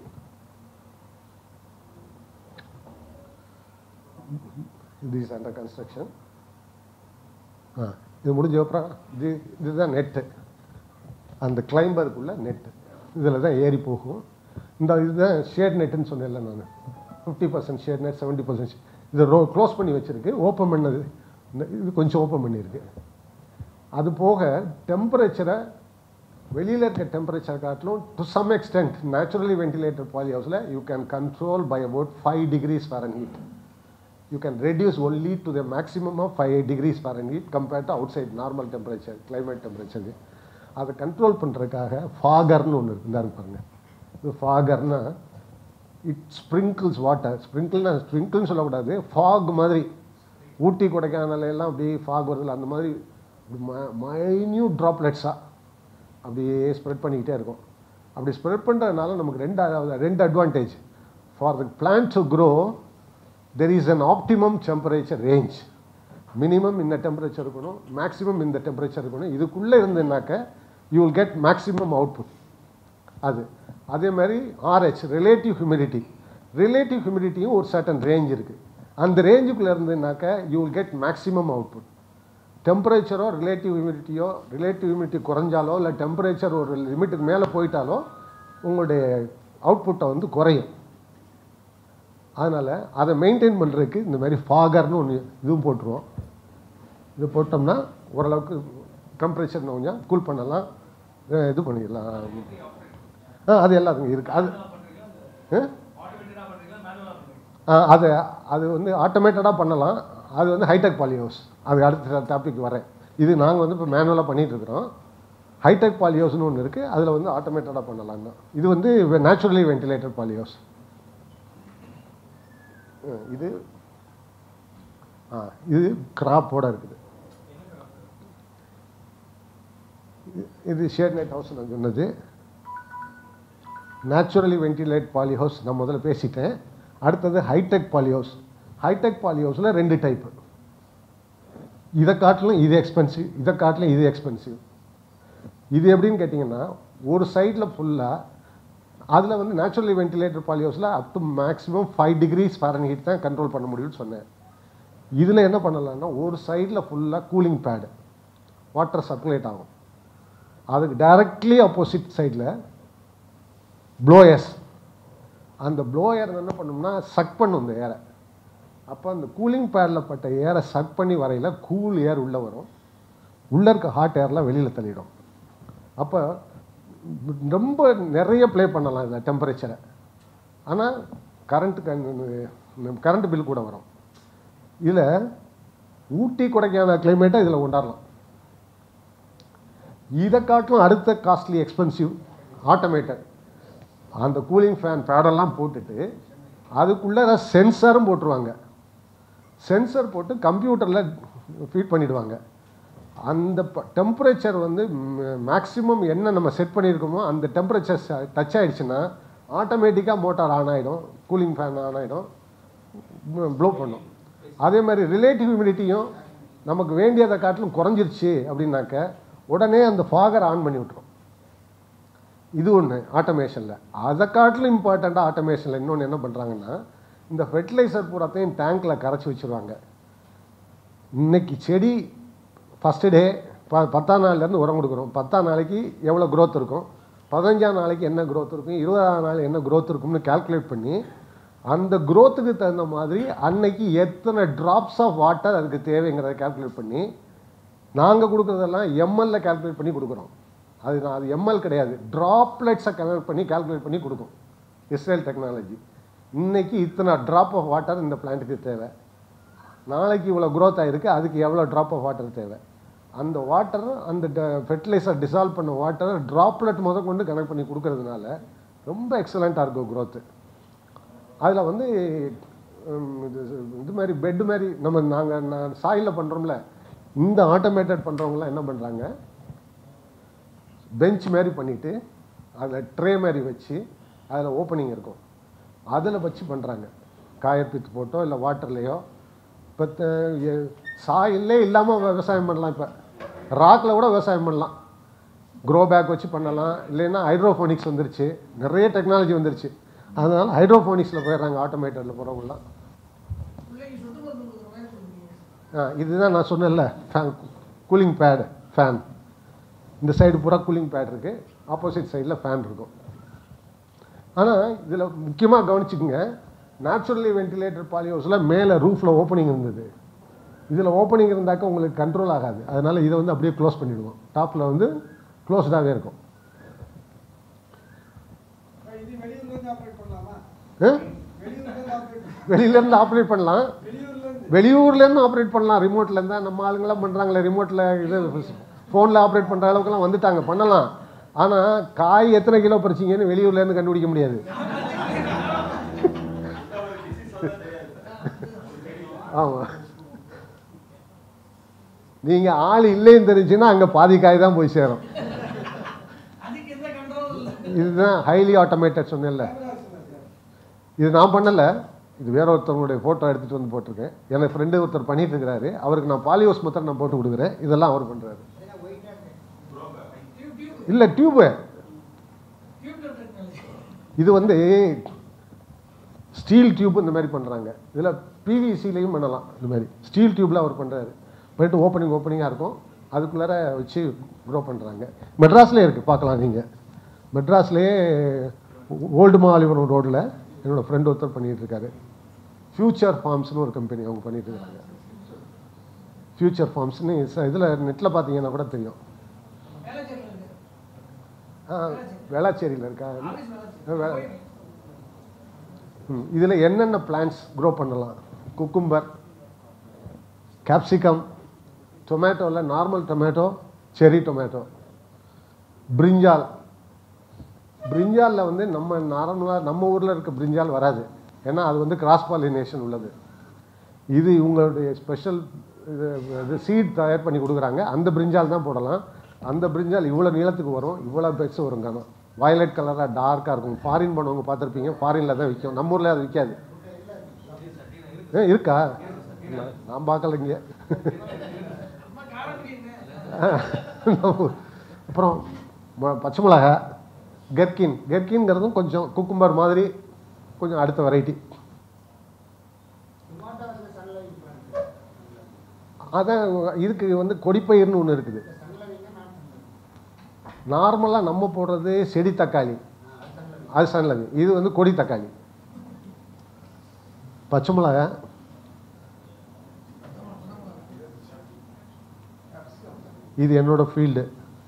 திஸ் அண்டர் கன்ஸ்ட்ரக்ஷன் ஆ இது முடிஞ்ச அப்புறம் இது இதுதான் நெட்டு அந்த கிளைம்பருக்குள்ள நெட்டு இதில் தான் ஏறி போகும் இந்த இதுதான் ஷேட் நெட்டுன்னு சொன்னேன்ல நான் fifty percent shade net seventy percent இதை ரோ க்ளோஸ் பண்ணி வச்சுருக்கு ஓப்பன் பண்ணது இந்த இது கொஞ்சம் ஓப்பன் பண்ணியிருக்கு அது போக டெம்பரேச்சரை வெளியில் இருக்க டெம்பரேச்சர் காட்டிலும் to some extent naturally ventilated poly ஹவுஸில் you can control by about five degrees Fahrenheit you can reduce only to the maximum of 5 degrees Fahrenheit compared to outside normal temperature, climate temperature. அதை control பண்ணுறதுக்காக ஃபாகர்னு ஒன்று இருந்தாரு பாருங்க இது ஃபாகர்னா it sprinkles water ஸ்ப்ரிங்கிள்னா ஸ்ப்ரிங்கிள்னு சொல்லக்கூடாது ஃபாக் மாதிரி ஊட்டி கொடைக்கானல் எல்லாம் அப்படியே ஃபாக் வருதுல அந்த மாதிரி மைன்யூட் ட்ராப்லெட்ஸாக அப்படியே ஸ்ப்ரெட் பண்ணிக்கிட்டே இருக்கும் அப்படி ஸ்ப்ரெட் பண்ணுறதுனால நமக்கு ரெண்டு அதாவது ரெண்டு advantage for the plant to grow there is an optimum temperature range minimum இந்த டெம்பரேச்சர் இருக்கணும் மேக்ஸிமம் இந்த டெம்பரேச்சர் இருக்கணும் இதுக்குள்ளே இருந்துனாக்க you will get maximum output அது அதே மாதிரி ஆர்ஹெச் ரிலேட்டிவ் ஹியூமிடிட்டி ரிலேட்டிவ் ஹியூமிடிட்டியும் ஒரு சர்டன் ரேஞ்ச் இருக்குது அந்த ரேஞ்சுக்குள்ளே இருந்துனாக்க you will get maximum output டெம்பரேச்சரோ ரிலேட்டிவ் ஹியூமிடிட்டியோ ரிலேட்டிவ் ஹியூமிடிட்டி குறைஞ்சாலோ இல்லை டெம்பரேச்சர் ஒரு லிமிட்டுக்கு மேலே போயிட்டாலோ உங்களுடைய அவுட்புட்டை வந்து குறையும் அதனால் அதை மெயின்டைன் பண்ணுறதுக்கு இந்த மாதிரி ஃபாகர்னு ஒன்று இதுவும் போட்டுருவோம் இது போட்டோம்னா ஓரளவுக்கு டெம்பரேச்சர் கொஞ்சம் கூல் பண்ணலாம் அஹ் இது பண்ணிடலாம் ஆ அது எல்லாத்துக்கும் இருக்குது அது ஆ? ஆ, அது அது வந்து ஆட்டோமேட்டடாக பண்ணலாம் அது வந்து ஹைடெக் பாலியோஸ் அது அடுத்த டாபிக் வரேன் இது நாங்கள் வந்து இப்போ மேனுவலாக பண்ணிட்டு இருக்கிறோம் ஹைடெக் பாலியோஸ்னு ஒன்று இருக்குது அதில் வந்து ஆட்டோமேட்டடாக பண்ணலாம் தான் இது வந்து நேச்சுரலி வென்டிலேட்டட் பாலியோஸ் இது ஆ இது கிராப்போட இருக்குது இது- இது ஷேட் நெட் ஹவுஸ் நான் சொன்னது நேச்சுரலி வென்டிலேட் பாலி ஹவுஸ் நான் முதல்ல பேசிட்டேன் அடுத்தது high tech poly house high tech poly ஹவுஸில் ரெண்டு டைப்பு இதை காட்டிலும் இது எக்ஸ்பென்சிவ் இதை காட்டிலும் இது எக்ஸ்பென்சிவ் இது எப்படின்னு கேட்டிங்கன்னா ஒரு சைடில் ஃபுல்லாக அதில் வந்து நேச்சுரலி வென்டிலேட்டர் பாலி ஹவுஸில் up to maximum five degrees Fahrenheit தான் கண்ட்ரோல் பண்ண முடியும்னு சொன்னேன் இதில் என்ன பண்ணலாம்னா ஒரு சைடில் ஃபுல்லாக கூலிங் பேடு வாட்டர் சர்க்குலேட் ஆகும் அதுக்கு டைரக்ட்லி ஆப்போசிட் சைடில் ப்ளோயர்ஸ் அந்த ப்ளோயர் என்ன பண்ணும்னா சக் பண்ணும் இந்த ஏரை அப்போ அந்த கூலிங் பேடில் பட்ட ஏரை சக் பண்ணி வரையில் கூல் ஏர் உள்ளே வரும் உள்ளே இருக்க ஹாட் ஏர்லாம் வெளியில் தள்ளிடும் அப்போ ரொம்ப நிறைய ப்ளே பண்ணலாம் இந்த டெம்பரேச்சரை ஆனால் கரண்ட்டு கரண்ட் பில் கூட வரும் இதில் ஊட்டி கொடைக்கான கிளைமேட்டை இதில் கொண்டாடலாம் இதை காட்டிலும் அடுத்த காஸ்ட்லி எக்ஸ்பென்சிவ் ஆட்டோமேட்டட் அந்த கூலிங் ஃபேன் பேடெல்லாம் போட்டுட்டு அதுக்குள்ளே சென்சாரும் போட்டுருவாங்க சென்சர் போட்டு கம்ப்யூட்டரில் ஃபீட் பண்ணிடுவாங்க அந்த டெம்பரேச்சர் வந்து மேக்ஸிமம் என்ன நம்ம செட் பண்ணியிருக்கோமோ அந்த டெம்பரேச்சர் டச் ஆயிடுச்சுன்னா ஆட்டோமேட்டிக்காக மோட்டார் ஆன் ஆகிடும் கூலிங் ஃபேன் ஆன் ஆகிடும் ப்ளோ பண்ணும் அதே மாதிரி ரிலேட்டிவ் ஹியூமிடிட்டியும் நமக்கு வேண்டியதை காட்டிலும் குறைஞ்சிருச்சு அப்படின்னாக்க உடனே அந்த ஃபாகர் ஆன் பண்ணி விட்டுரும் இது ஒன்று ஆட்டோமேஷனில் அதை காட்டிலும் இம்பார்ட்டண்ட்டாக ஆட்டோமேஷனில் இன்னொன்று என்ன பண்ணுறாங்கன்னா இந்த ஃபெர்டிலைசர் பூராத்தையும் டேங்க்கில் கரைச்சி வச்சுருவாங்க இன்னைக்கு செடி ஃபஸ்ட்டு டே ப பத்தாம் நாள்லேருந்து உரம் கொடுக்குறோம் பத்தாம் நாளைக்கு எவ்வளோ growth இருக்கும் பதினஞ்சாம் நாளைக்கு என்ன growth இருக்கும் இருபதாம் நாள் என்ன growth இருக்கும்னு கால்குலேட் பண்ணி அந்த growthக்கு தகுந்த மாதிரி அன்னைக்கு எத்தனை ட்ராப்ஸ் ஆஃப் வாட்டர் அதுக்கு தேவைங்கிறத கால்குலேட் பண்ணி நாங்கள் கொடுக்குறதெல்லாம் எம்எல்ல கால்குலேட் பண்ணி கொடுக்குறோம் அது நான் அது எம்எல் கிடையாது ட்ராப்லெட்ஸை கனெக்ட் பண்ணி கால்குலேட் பண்ணி கொடுக்கும் இஸ்ரேல் டெக்னாலஜி இன்னைக்கு இத்தனை ட்ராப் ஆஃப் வாட்டர் இந்த பிளான்ட்டுக்கு தேவை நாளைக்கு இவ்வளோ growth ஆகிருக்கு அதுக்கு எவ்வளோ ட்ராப் ஆஃப் வாட்டர் தேவை அந்த வாட்டர் அந்த ஃபெர்டிலைசர் டிசால்வ் பண்ண வாட்டரை ட்ராப்லெட் முத கொண்டு கனெக்ட் பண்ணி கொடுக்கறதுனால ரொம்ப எக்ஸலண்ட்டாக இருக்கும் growth அதில் வந்து உம், இது இது மாதிரி பெட் மாதிரி நம்ம நாங்கள் நான் சாயில் பண்ணுறோம்ல இந்த ஆட்டோமேட்டட் பண்ணுறவங்களாம் என்ன பண்ணுறாங்க பெஞ்ச் மாதிரி பண்ணிவிட்டு அதில் ட்ரே மாதிரி வச்சு அதில் ஓப்பனிங் இருக்கும் அதில் வச்சு பண்ணுறாங்க காயப்பித்து போட்டோ இல்லை வாட்டர்லேயோ இப்போ சாயிலே இல்லாமல் விவசாயம் பண்ணலாம் இப்போ ராக்கில் கூட விவசாயம் பண்ணலாம் க்ரோ பேக் வச்சு பண்ணலாம் இல்லைன்னா ஹைட்ரோஃபோனிக்ஸ் வந்துருச்சு நிறைய டெக்னாலஜி வந்துருச்சு அதனால் ஹைட்ரோஃபோனிக்ஸில் போயிடுறாங்க ஆட்டோமேட்டடில் போகிறவங்களாம் ஆ இதுதான் நான் சொன்னேன்ல ஃபேன் கூலிங் பேடு ஃபேன் இந்த சைடு பூரா கூலிங் பேட் இருக்குது ஆப்போசிட் சைடில் ஃபேன் இருக்கும் ஆனால் இதில் முக்கியமாக கவனிச்சுக்கோங்க நேச்சுரலி வென்டிலேட்டர் பாலிஹவுஸில் மேலே ரூஃபில் ஓப்பனிங் இருந்தது இதில் ஓப்பனிங் இருந்தாக்க உங்களுக்கு கண்ட்ரோல் ஆகாது அதனால் இதை வந்து அப்படியே க்ளோஸ் பண்ணிவிடுவோம் டாப்பில் வந்து க்ளோஸ்டாகவே இருக்கும் இது வெளியூர்லேருந்து ஆப்ரேட் பண்ணலாமா ஆ? வெளியூர்லேருந்து ஆப்ரேட் வெளியிலேருந்து ஆப்ரேட் பண்ணலாம் வெளியூர்லேருந்து வெளியூர்லேருந்து ஆப்ரேட் பண்ணலாம் ரிமோட்லேருந்து நம்ம ஆளுங்களாம் பண்ணுறாங்களே ரிமோட்டில் இது ஃபோனில் ஆப்ரேட் பண்ணுற அளவுக்குலாம் வந்துட்டாங்க பண்ணலாம் ஆனால் காய் எத்தனை கிலோ பறிச்சிங்கன்னு வெளியூர்லேருந்து கண்டுபிடிக்க முடியாது ஆமாம் நீங்கள் ஆள் இல்லைன்னு தெரிஞ்சுன்னா அங்கே பாதி காய் தான் போய் சேரும் அதுக்கு எந்த கண்ட்ரோல் இல்லை இதுதான் ஹைலி ஆட்டோமேட்டட் சொன்னேன்ல இது நான் பண்ணலை இது வேற ஒருத்தவங்களுடைய ஃபோட்டோ எடுத்துகிட்டு வந்து போட்டிருக்கேன் எனக்கு ஃப்ரெண்டு ஒருத்தர் பண்ணிட்டு இருக்கிறாரு அவருக்கு நான் பாலியோஸ் மொத்தம் நான் போட்டு கொடுக்குறேன் இதெல்லாம் அவர் பண்ணுறாரு இல்லை டியூபு டியூப்லெட் டெக்னாலஜி இது வந்து ஸ்டீல் டியூப் இந்த மாதிரி பண்ணுறாங்க இதில் பிவிசிலையும் பண்ணலாம் இந்த மாதிரி ஸ்டீல் டியூப்பில் அவர் பண்ணுறாரு போயிட்டு ஓப்பனிங் ஓப்பனிங்காக இருக்கும் அதுக்குள்ளார வச்சு க்ரோ பண்ணுறாங்க மெட்ராஸ்லேயே இருக்குது பார்க்கலாம் நீங்கள் மெட்ராஸ்லேயே ஓல்டு மாலிபுரம் ரோட்டில் என்னோடய ஃப்ரெண்ட் ஒருத்தர் பண்ணிகிட்டு இருக்காரு ஃப்யூச்சர் ஃபார்ம்ஸ்னு ஒரு கம்பெனி அவங்க பண்ணிட்டு இருக்காங்க ஃப்யூச்சர் ஃபார்ம்ஸ்னு இதில் நெட்டில் பார்த்தீங்கன்னா கூட தெரியும் வேலைச்சேரியில் இருக்கு ஆ, வேளாச்சேரியில் இருக்கா ஆஃபீஸ் வே- வேலைச்சேரி ம், இதில் என்னென்ன பிளான்ஸ் க்ரோ பண்ணலாம் குக்கும்பர் கேப்சிகம் டொமேட்டோவில் normal tomato cherry tomato brinjal பிரிஞ்சாலில் வந்து நம்ம நார்மலாக நம்ம ஊரில் இருக்க பிரிஞ்சால் வராது ஏன்னா அது வந்து கிராஸ் பாலினேஷன் உள்ளது இது இவங்களுடைய ஸ்பெஷல் இது சீட் தயார் பண்ணி கொடுக்குறாங்க அந்த பிரிஞ்சால் தான் போடலாம் அந்த பிரிஞ்சால் இவ்வளோ நீளத்துக்கு வரும் இவ்வளோ பெருசு வரும் காணும் வயலட் கலராக டார்க்காக இருக்கும் ஃபாரின் பண்ணவங்க பார்த்துருப்பீங்க ஃபாரினில் தான் விற்கும் நம்ம ஊரில் அது விற்காது ஏ இருக்கா இல்ல, நான் பார்க்கல இங்கே அம்மா காரக்குடிங்க அப்புறம் ம- பச்சை மிளகா கெர்கின் கெர்கின்ங்கிறதும் கொஞ்சம் குக்கும்பர் மாதிரி கொஞ்சம் அடுத்த வெரைட்டி அதான் இதுக்கு வந்து கொடிப்பயிர்னு ஒன்று இருக்குது நார்மலாக நம்ம போடுறது செடி தக்காளி அது சன்லவி இது வந்து கொடி தக்காளி பச்சை மிளகா இது என்னோட ஃபீல்டு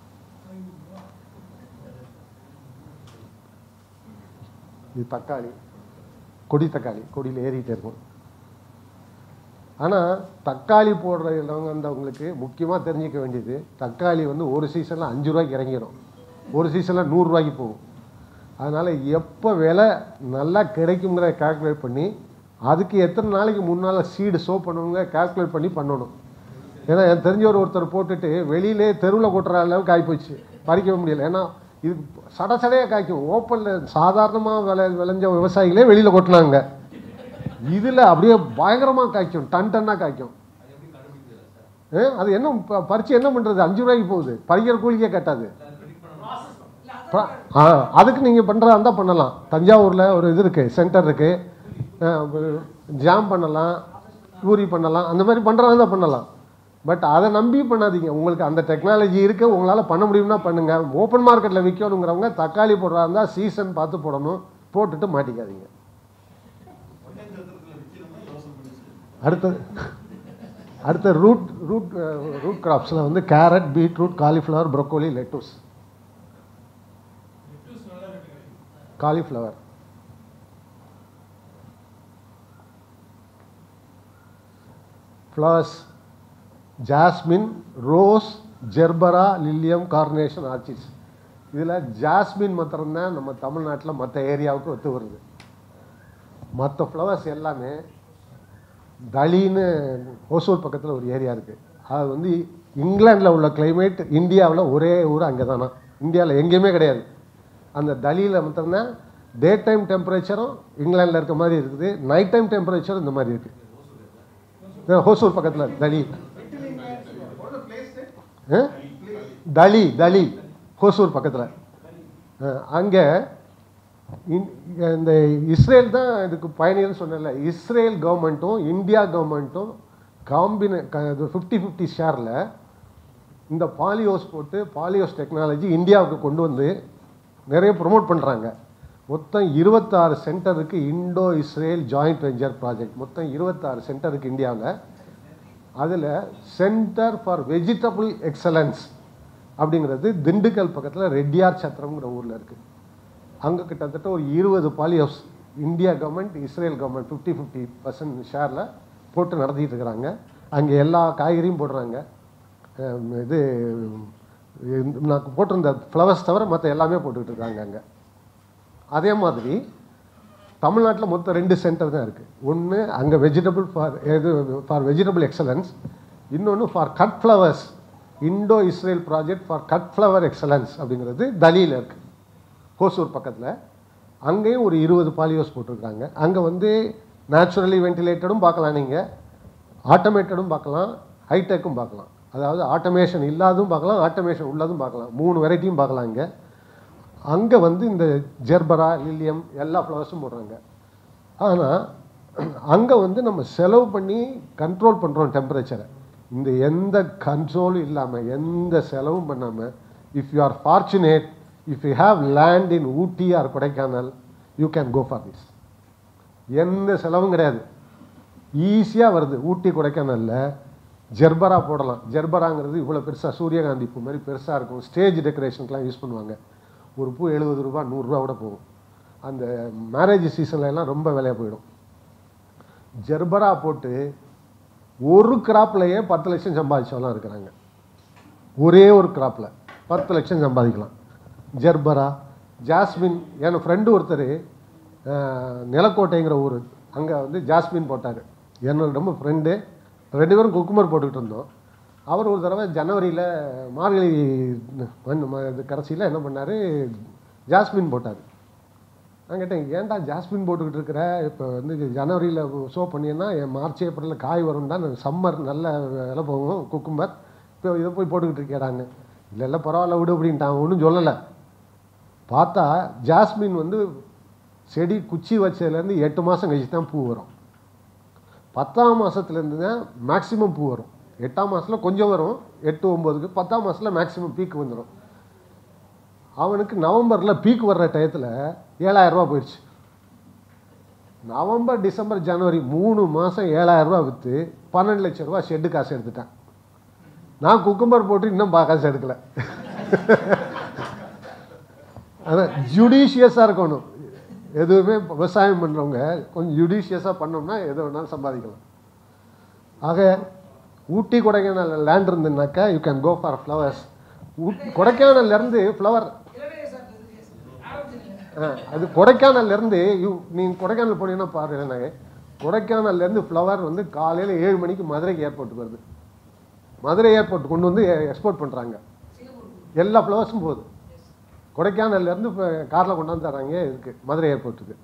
இது தக்காளி கொடி தக்காளி கொடியில் ஏறிட்டே இருக்கும் ஆனால் தக்காளி போடுற இடவங்க வந்தவங்களுக்கு முக்கியமாக தெரிஞ்சிக்க வேண்டியது தக்காளி வந்து ஒரு சீசனில் அஞ்சு ரூபாய்க்கு இறங்கிடும் ஒரு சீசனில் நூறுரூவாய்க்கு போகும் அதனால் எப்போ விலை நல்லா கிடைக்குங்கிற கால்குலேட் பண்ணி அதுக்கு எத்தனை நாளைக்கு முன்னால் சீடு சோ பண்ணுவாங்க கால்குலேட் பண்ணி பண்ணணும் ஏன்னா எனக்கு தெரிஞ்சவர் ஒருத்தர் போட்டுட்டு வெளியிலே தெருவில் கொட்டுற அளவுக்கு ஆகிப்போச்சு பறிக்க முடியல ஏன்னா இது சட சடையாக காய்க்கும் ஓப்பனில் சாதாரணமாக விளை விளைஞ்ச விவசாயிகளே வெளியில் கொட்டினாங்க இதில் அப்படியே பயங்கரமாக காய்க்கும் டன் டன்னாக காய்க்கும் ஏ, அது என்ன ப- பறிச்சு என்ன பண்ணுறது அஞ்சு ரூபாய்க்கு போகுது பறிக்கிற கூலிக்கே கட்டாது ப- ஆ அதுக்கு நீங்கள் பண்ணுறதா இருந்தால் பண்ணலாம் தஞ்சாவூரில் ஒரு இது இருக்குது சென்டர் இருக்குது ஜாம் பண்ணலாம் பூரி பண்ணலாம் அந்த மாதிரி பண்ணுறதா இருந்தால் பண்ணலாம் பட் அதை நம்பி பண்ணாதீங்க உங்களுக்கு அந்த டெக்னாலஜி இருக்கு உங்களால் பண்ண முடியும்னா பண்ணுங்கள் ஓப்பன் மார்க்கெட்டில் விற்கணுங்கிறவங்க தக்காளி போடுறதா இருந்தால் சீசன் பார்த்து போடணும் போட்டுட்டு மாட்டிக்காதீங்க அடுத்தது அடுத்த ரூட் ரூட் ரூட் கிராப்ஸில் வந்து carrot beetroot cauliflower broccoli lettuce cauliflower flowers jasmine rose gerbera lilium carnation orchids இதில் ஜாஸ்மின் மாத்திரம்தான் நம்ம தமிழ்நாட்டில் மற்ற ஏரியாவுக்கு ஒத்து வருது மற்ற ஃப்ளவர்ஸ் எல்லாமே தலின்னு ஓசூர் பக்கத்தில் ஒரு ஏரியா இருக்குது அது வந்து இங்கிலாண்டில் உள்ள climate இந்தியாவில் ஒரே ஊர் அங்கே தானா இந்தியாவில் எங்கேயுமே கிடையாது அந்த தலியில் மட்டும்தான் டே டைம் டெம்பரேச்சரும் இங்கிலாண்டில் இருக்க மாதிரி இருக்குது நைட் டைம் டெம்பரேச்சரும் இந்த மாதிரி இருக்குது ஹோசூர் பக்கத்தில் தலி ஆ? தலி தலி ஹோசூர் பக்கத்தில் அங்கே இந்த இஸ்ரேல் தான் இதுக்கு பயணியர்னு சொன்னேன்ல இஸ்ரேல் கவர்மெண்ட்டும் இந்தியா கவர்மெண்ட்டும் காம்பின ஃபிஃப்டி ஃபிஃப்டி ஷேரில் இந்த பாலியோஸ் போட்டு பாலியோஸ் டெக்னாலஜி இந்தியாவுக்கு கொண்டு வந்து நிறைய ப்ரொமோட் பண்ணுறாங்க மொத்தம் இருபத்தாறு சென்டருக்கு Indo Israel joint venture project மொத்தம் இருபத்தாறு சென்டருக்கு இந்தியாவில் அதில் சென்டர் ஃபார் வெஜிடபிள் எக்ஸலன்ஸ் அப்படிங்கிறது திண்டுக்கல் பக்கத்தில் ரெட்டியார் சத்திரம்ங்கிற ஊரில் இருக்குது அங்கே கிட்டத்தட்ட ஒரு இருபது polyhouse India government Israel government fifty fifty percent ஷேரில் போட்டு நடத்திட்டு இருக்கிறாங்க அங்கே எல்லா காய்கறியும் போடுறாங்க அஹ் இது இந்த- நான் போட்டிருந்த ஃப்ளவர்ஸ் தவிர மற்ற எல்லாமே போட்டுக்கிட்டு இருக்காங்க அங்கே அதே மாதிரி தமிழ்நாட்டில் மொத்தம் ரெண்டு சென்டர் தான் இருக்குது ஒன்று அங்கே வெஜிடபிள் ஃபார் எது ஃபார் வெஜிடபிள் எக்ஸலன்ஸ் இன்னொன்று for cut flowers Indo Israel project for cut flower excellence அப்படிங்கிறது தலியில் இருக்குது ஹோசூர் பக்கத்தில் அங்கேயும் ஒரு இருபது பாலியோஸ் போட்டிருக்காங்க அங்கே வந்து நேச்சுரலி வென்டிலேட்டடும் பார்க்கலாம் நீங்கள் ஆட்டோமேட்டடும் பார்க்கலாம் ஹைடெக்கும் பார்க்கலாம் அதாவது ஆட்டோமேஷன் இல்லாதும் பார்க்கலாம் ஆட்டோமேஷன் உள்ளதும் பார்க்கலாம் மூணு வெரைட்டியும் பார்க்கலாம் இங்கே அங்கே வந்து இந்த ஜெர்பரா லில்லியம் எல்லா ஃப்ளவர்ஸும் போடுறாங்க ஆனால் அங்கே வந்து நம்ம செலவு பண்ணி கண்ட்ரோல் பண்ணுறோம் டெம்பரேச்சரை இந்த எந்த கண்ட்ரோலும் இல்லாமல் எந்த செலவும் பண்ணாமல் if you are fortunate if you have land in Ooty or Kodaikanal you can go for this எந்த செலவும் கிடையாது ஈஸியாக வருது ஊட்டி கொடைக்கானலில் ஜெர்பரா போடலாம் ஜெர்பராங்கிறது இவ்வளோ பெருசாக சூரியகாந்தி பூ மாதிரி பெருசாக இருக்கும் ஸ்டேஜ் டெக்கரேஷனுக்குலாம் யூஸ் பண்ணுவாங்க ஒரு பூ எழுபது ரூபா நூறுரூவா கூட போகும் அந்த மேரேஜ் சீசன்ல எல்லாம் ரொம்ப விலையாக போயிடும் ஜெர்பரா போட்டு ஒரு கிராப்லையே பத்து லட்சம் சம்பாதிச்சவெல்லாம் இருக்கிறாங்க ஒரே ஒரு கிராப்பில் பத்து லட்சம் சம்பாதிக்கலாம் ஜெர்பரா ஜாஸ்மின் என் ஃப்ரெண்டு ஒருத்தர் அஹ், நிலக்கோட்டைங்கிற ஊர் அங்கே வந்து ஜாஸ்மின் போட்டார் என்னோட ரொம்ப ஃப்ரெண்டு ரெண்டு பேரும் குக்குமர் போட்டுக்கிட்டு இருந்தோம் அவர் ஒரு தடவை ஜனவரியில் மார்கழி மண் ம- இது கடைசியில் என்ன பண்ணார் ஜாஸ்மின் போட்டார் நான் கேட்டேன் ஏன்டா ஜாஸ்மின் போட்டுக்கிட்டு இருக்கிற இப்போ வந்து ஜனவரியில் ஷோ பண்ணியன்னா என் மார்ச் ஏப்ரலில் காய் வரும் தான் சம்மர் நல்ல விலை போகும் குக்கும்பர் இப்போ இதை போய் போட்டுக்கிட்டு இருக்கேடான்னு இல்லை இல்லை பரவாயில்ல விடு அப்படின்ட்டான் ஒன்றும் சொல்லலை பார்த்தா ஜாஸ்மின் வந்து செடி குச்சி வச்சதுலேருந்து எட்டு மாதம் கழிச்சு தான் பூ வரும் பத்தாம் மாதத்துலேருந்து தான் மேக்ஸிமம் பூ வரும் எட்டாம் மாதத்தில் கொஞ்சம் வரும் எட்டு ஒம்போதுக்கு பத்தாம் மாதத்தில் மேக்ஸிமம் பீக் வந்துடும் அவனுக்கு நவம்பரில் பீக் வர்ற டயத்தில் ஏழாயிரம் ரூபாய் போயிடுச்சு நவம்பர் டிசம்பர் ஜனவரி மூணு மாதம் ஏழாயிரம் ரூபாய் விற்று பன்னெண்டு லட்சம் ரூபாய் ஷெட்டு காசு எடுத்துட்டேன் நான் குக்கும்பர் போட்டு இன்னும் பா- காசு எடுக்கல அதான் ஜுடிஷியஸாக இருக்கணும் எதுவுமே விவசாயம் பண்ணுறவங்க கொஞ்சம் ஜுடிஷியஸாக பண்ணோம்னா எது வேணாலும் சம்பாதிக்கலாம் ஆக ஊட்டி கொடைக்கானல் லேண்ட் இருந்துனாக்கா you can go for flowers கொடைக்கானல்லேருந்து ஃப்ளவர் இல்லையே சார் இது ஆரம்பிச்சிருக்கீங்க அது கொடைக்கானல்லேருந்து யூ நீங்கள் கொடைக்கானல் போனீங்கன்னா பாரு எனக்கு கொடைக்கானல்லேருந்து ஃப்ளவர் வந்து காலையில் ஏழு மணிக்கு மதுரைக்கு ஏர்போர்ட்டுக்கு வருது மதுரை ஏர்போர்ட் கொண்டு வந்து எக்ஸ்போர்ட் பண்ணுறாங்க எல்லா ஃப்ளவர்ஸும் போகுது கொடைக்கானல்லேருந்து இப்போ காரில் கொண்டாந்து தராங்க இதுக்கு மதுரை ஏர்போர்ட்டுக்கு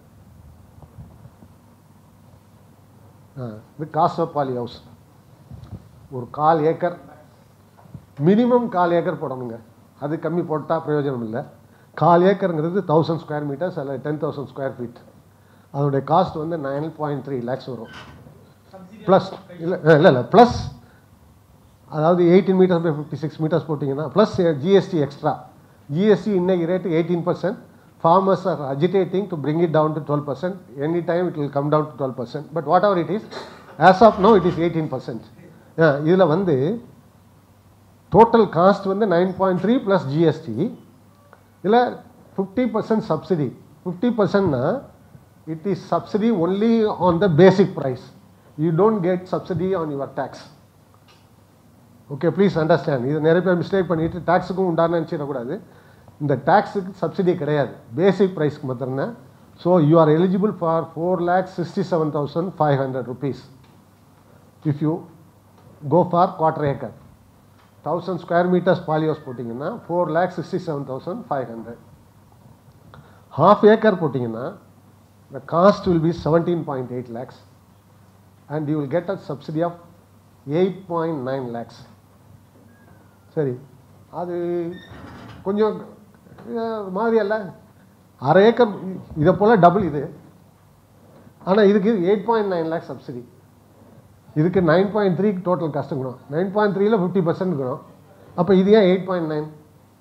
ஆ இது காசப்பாலி ஹவுஸ் ஒரு கால் ஏக்கர் மினிமம் கால் ஏக்கர் போடணுங்க அது கம்மி போட்டால் பிரயோஜனம் இல்லை கால் ஏக்கருங்கிறது தௌசண்ட் ஸ்கொயர் மீட்டர்ஸ் அல்லது டென் தௌசண்ட் ஸ்கொயர் ஃபீட் அதனுடைய காஸ்ட் வந்து நைன் பாயிண்ட் த்ரீ லேக்ஸ் வரும் ப்ளஸ் இல்லை இல்லை இல்லை ப்ளஸ் அதாவது eighteen metres by fifty six metres போட்டிங்கன்னா ப்ளஸ் ஜிஎஸ்டி எக்ஸ்ட்ரா ஜிஎஸ்டி இன்னைக்கு rate eighteen percent farmers are agitating to bring it down to 12%. Any time it will come down to 12%. But whatever it is, as of now it is 18%. இதில் வந்து total cost வந்து nine point three plus GST இதில் fifty percent subsidy fifty பர்சன்ட்னா it is subsidy only on the basic price you don't get subsidy on your tax okay please understand இது நிறைய பேர் mistake பண்ணிட்டு டேக்ஸுக்கும் உண்டான நினச்சிடக்கூடாது இந்த டேக்ஸுக்கு சப்சிடி கிடையாது பேசிக் ப்ரைஸ்க்கு மாத்திரம்தான் so you are eligible for four lakhs sixty seven thousand five hundred rupees if you go for quarter acre thousand square metres polyhouse போட்டிங்கன்னா four lakhs sixty seven thousand five hundred half acre போட்டிங்கன்னா the cost will be 17.8 lakhs and you will get a subsidy of 8.9 lakhs சரி அது கொஞ்சம் அஹ், மாதிரி அல்ல அரை acre இதை போல் double இது ஆனால் இதுக்கு eight point nine lakhs subsidy இதுக்கு நைன் பாயிண்ட் த்ரீ டோட்டல் காஸ்ட்டுங்கணும் நைன் பாயிண்ட் த்ரீல ஃபிஃப்டி பர்சன்ட்ங்கணும் அப்போ இது ஏன் எயிட் பாயிண்ட் நைன்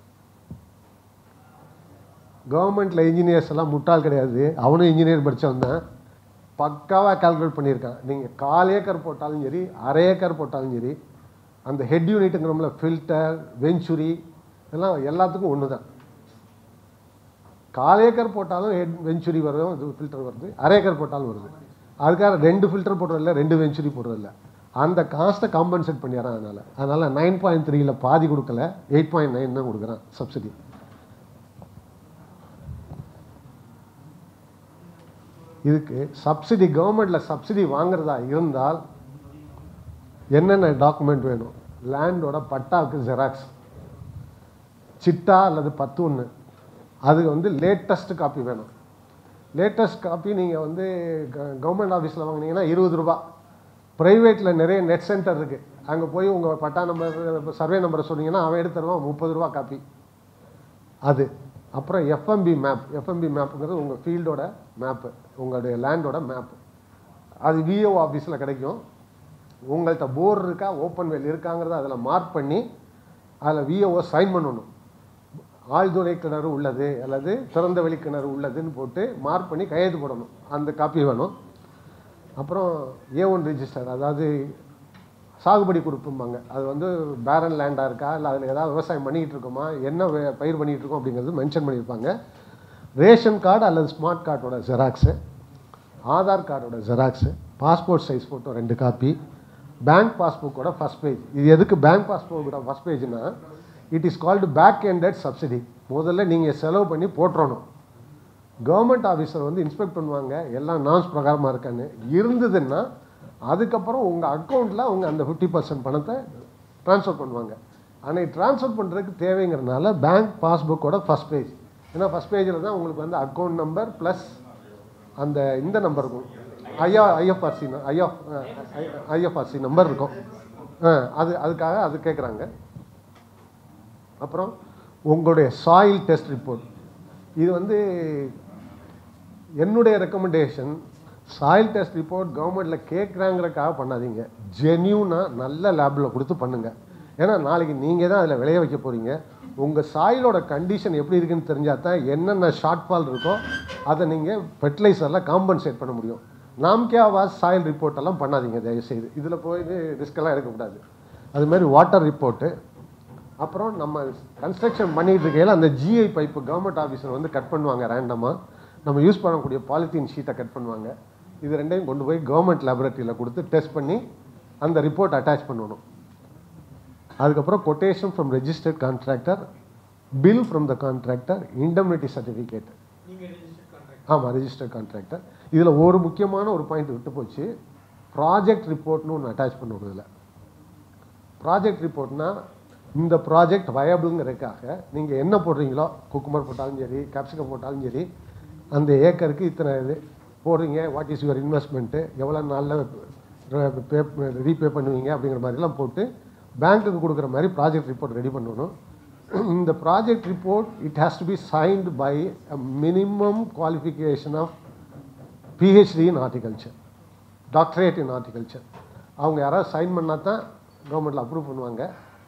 கவர்மெண்ட்டில் இன்ஜினியர்ஸ் எல்லாம் முட்டாள் கிடையாது அவனும் இன்ஜினியர் படித்தவன் தான் பக்காவாக கால்குலேட் பண்ணியிருக்கான் நீங்கள் கால் ஏக்கர் போட்டாலும் சரி அரை ஏக்கர் போட்டாலும் சரி அந்த ஹெட் யூனிட்டுங்கிறோம்ல ஃபில்டர் வெஞ்சுரி இதெல்லாம் எல்லாத்துக்கும் ஒன்று தான் கால் ஏக்கர் போட்டாலும் ஹெட் வெஞ்சுரி வரும் இது ஃபில்டர் வருது அரை ஏக்கர் போட்டாலும் வருது அதுக்காக ரெண்டு ஃபில்டர் போடுறதில்ல ரெண்டு வெஞ்சுரி போடுறதில்ல அந்த காஸ்ட்டை காம்பன்சேட் பண்ணிடுறான் அதனால் அதனால் நைன் பாயிண்ட் த்ரீல பாதி கொடுக்கல எயிட் பாயிண்ட் நைன் தான் கொடுக்குறான் சப்சிடி இதுக்கு சப்சிடி கவர்மெண்ட்டில் சப்சிடி வாங்குறதா இருந்தால் என்னென்ன டாக்குமெண்ட் வேணும் லேண்டோட பட்டாவுக்கு ஜெராக்ஸ் சிட்டா அல்லது பத்து ஒன்று அது வந்து லேட்டஸ்ட் காப்பி வேணும் லேட்டஸ்ட் காப்பி நீங்கள் வந்து கவர்மெண்ட் ஆஃபீஸில் வாங்குனீங்கன்னா இருபது ரூபா ப்ரைவேட்டில் நிறைய நெட் சென்டர் இருக்குது அங்கே போய் உங்கள் பட்டா நம்பர் சர்வே நம்பரை சொன்னீங்கன்னா அவன் எடுத்து தருவான் முப்பது ரூபா காப்பி அது அப்புறம் எஃப்எம்பி மேப் எஃப்எம்பி மேப்புங்கிறது உங்கள் ஃபீல்டோட மேப்பு உங்களுடைய லேண்டோட மேப்பு அது விஓ ஆஃபீஸில் கிடைக்கும் உங்கள்கிட்ட போர் இருக்கா ஓப்பன் வெல் இருக்காங்கிறத அதில் மார்க் பண்ணி அதில் விஓஓ சைன் பண்ணணும் ஆழ்துளை கிணறு உள்ளது அல்லது திறந்த வெளி கிணறு உள்ளதுன்னு போட்டு மார்க் பண்ணி கையெழுத்து போடணும் அந்த காப்பி வேணும் அப்புறம் ஏ ஒன் ரிஜிஸ்டர் அதாவது சாகுபடி கொடுப்பும்பாங்க அது வந்து பேரன் லேண்டாக இருக்கா இல்லை அதில் ஏதாவது விவசாயம் பண்ணிக்கிட்டு இருக்கோமா என்ன வே- பயிர் பண்ணிகிட்டு இருக்கோம் அப்படிங்கிறது மென்ஷன் பண்ணியிருப்பாங்க ரேஷன் கார்டு அல்லது ஸ்மார்ட் கார்டோட ஜெராக்ஸு ஆதார் கார்டோட ஜெராக்ஸு பாஸ்போர்ட் சைஸ் ஃபோட்டோ ரெண்டு காப்பி பேங்க் பாஸ்புக்கோட ஃபஸ்ட் பேஜ் இது எதுக்கு பேங்க் பாஸ்புக்கோட ஃபஸ்ட் பேஜ்னா it is called back ended subsidy முதல்ல நீங்கள் செலவு பண்ணி போட்டுறணும் கவர்மெண்ட் ஆஃபீஸர் வந்து இன்ஸ்பெக்ட் பண்ணுவாங்க எல்லாம் நாம்ஸ் பிரகாரமாக இருக்கான்னு இருந்ததுன்னா அதுக்கப்புறம் உங்கள் அக்கௌண்ட்டில் அவங்க அந்த ஃபிஃப்டி பர்சன்ட் பணத்தை ட்ரான்ஸ்ஃபர் பண்ணுவாங்க அன்னைக்கு ட்ரான்ஸ்ஃபர் பண்ணுறதுக்கு தேவைங்கிறதுனால பேங்க் பாஸ்புக்கோட ஃபஸ்ட் பேஜ் ஏன்னா ஃபஸ்ட் பேஜில் தான் உங்களுக்கு வந்து அக்கௌண்ட் நம்பர் ப்ளஸ் அந்த இந்த நம்பர் இருக்கும் ஐயா ஐஎஃப்ஆர்சி ஐஎஃப் ஐஎஃப்ஆர்சி நம்பர் இருக்கும் ஆ, அது அதுக்காக அது கேட்குறாங்க அப்புறம் உங்களுடைய சாயில் டெஸ்ட் ரிப்போர்ட் இது வந்து என்னுடைய ரெக்கமெண்டேஷன் சாயில் டெஸ்ட் ரிப்போர்ட் கவர்மெண்ட்டில் கேட்குறாங்கிறக்காக பண்ணாதீங்க ஜென்யூனாக நல்ல லேபில் கொடுத்து பண்ணுங்கள் ஏன்னா நாளைக்கு நீங்கள் தான் அதில் விளைய வைக்க போகிறீங்க உங்கள் சாயிலோட கண்டிஷன் எப்படி இருக்குன்னு தெரிஞ்சால் தான் என்னென்ன ஷார்ட் ஃபால் இருக்கோ அதை நீங்கள் ஃபெர்டிலைசரில் காம்பன்சேட் பண்ண முடியும் நாம்கேவாஸ் சாயில் ரிப்போர்ட் எல்லாம் பண்ணாதீங்க தயவுசெய்து இதில் போய் ரிஸ்கெல்லாம் எடுக்கக்கூடாது அது மாதிரி வாட்டர் ரிப்போர்ட்டு அப்புறம் நம்ம கன்ஸ்ட்ரக்ஷன் பண்ணிட்டு இருக்கையில் அந்த ஜிஐ பைப்பு கவர்மெண்ட் ஆஃபீஸர் வந்து கட் பண்ணுவாங்க ரேண்டமாக நம்ம யூஸ் பண்ணக்கூடிய பாலித்தீன் ஷீட்டை கட் பண்ணுவாங்க இது ரெண்டையும் கொண்டு போய் கவர்மெண்ட் லேபரேட்டரியில் கொடுத்து டெஸ்ட் பண்ணி அந்த ரிப்போர்ட் அட்டாச் பண்ணணும் அதுக்கப்புறம் quotation from registered contractor bill from the contractor indemnity certificate ஆமாம் ரெஜிஸ்டர்ட் கான்ட்ராக்டர் இதில் ஒரு முக்கியமான ஒரு பாயிண்ட் விட்டு போச்சு ப்ராஜெக்ட் ரிப்போர்ட்னு ஒன்று அட்டாச் பண்ணணும் இதில் ப்ராஜெக்ட் ரிப்போர்ட்னா இந்த ப்ராஜெக்ட் வயபிளுங்கிறதுக்காக நீங்கள் என்ன போடுறீங்களோ குக்குமர் போட்டாலும் சரி கேப்சிகம் போட்டாலும் சரி அந்த ஏக்கருக்கு இத்தனை இது போடுறீங்க வாட் இஸ் யுவர் இன்வெஸ்ட்மெண்ட்டு எவ்வளோ நாளில் பே ரீபே பண்ணுவீங்க அப்படிங்கிற மாதிரிலாம் போட்டு பேங்க்குக்கு கொடுக்குற மாதிரி ப்ராஜெக்ட் ரிப்போர்ட் ரெடி பண்ணணும் இந்த project report it has to be signed by a minimum qualification of PhD in horticulture doctorate in horticulture அவங்க யாராவது சைன் பண்ணால் தான் கவர்மெண்ட்டில் அப்ரூவ் பண்ணுவாங்க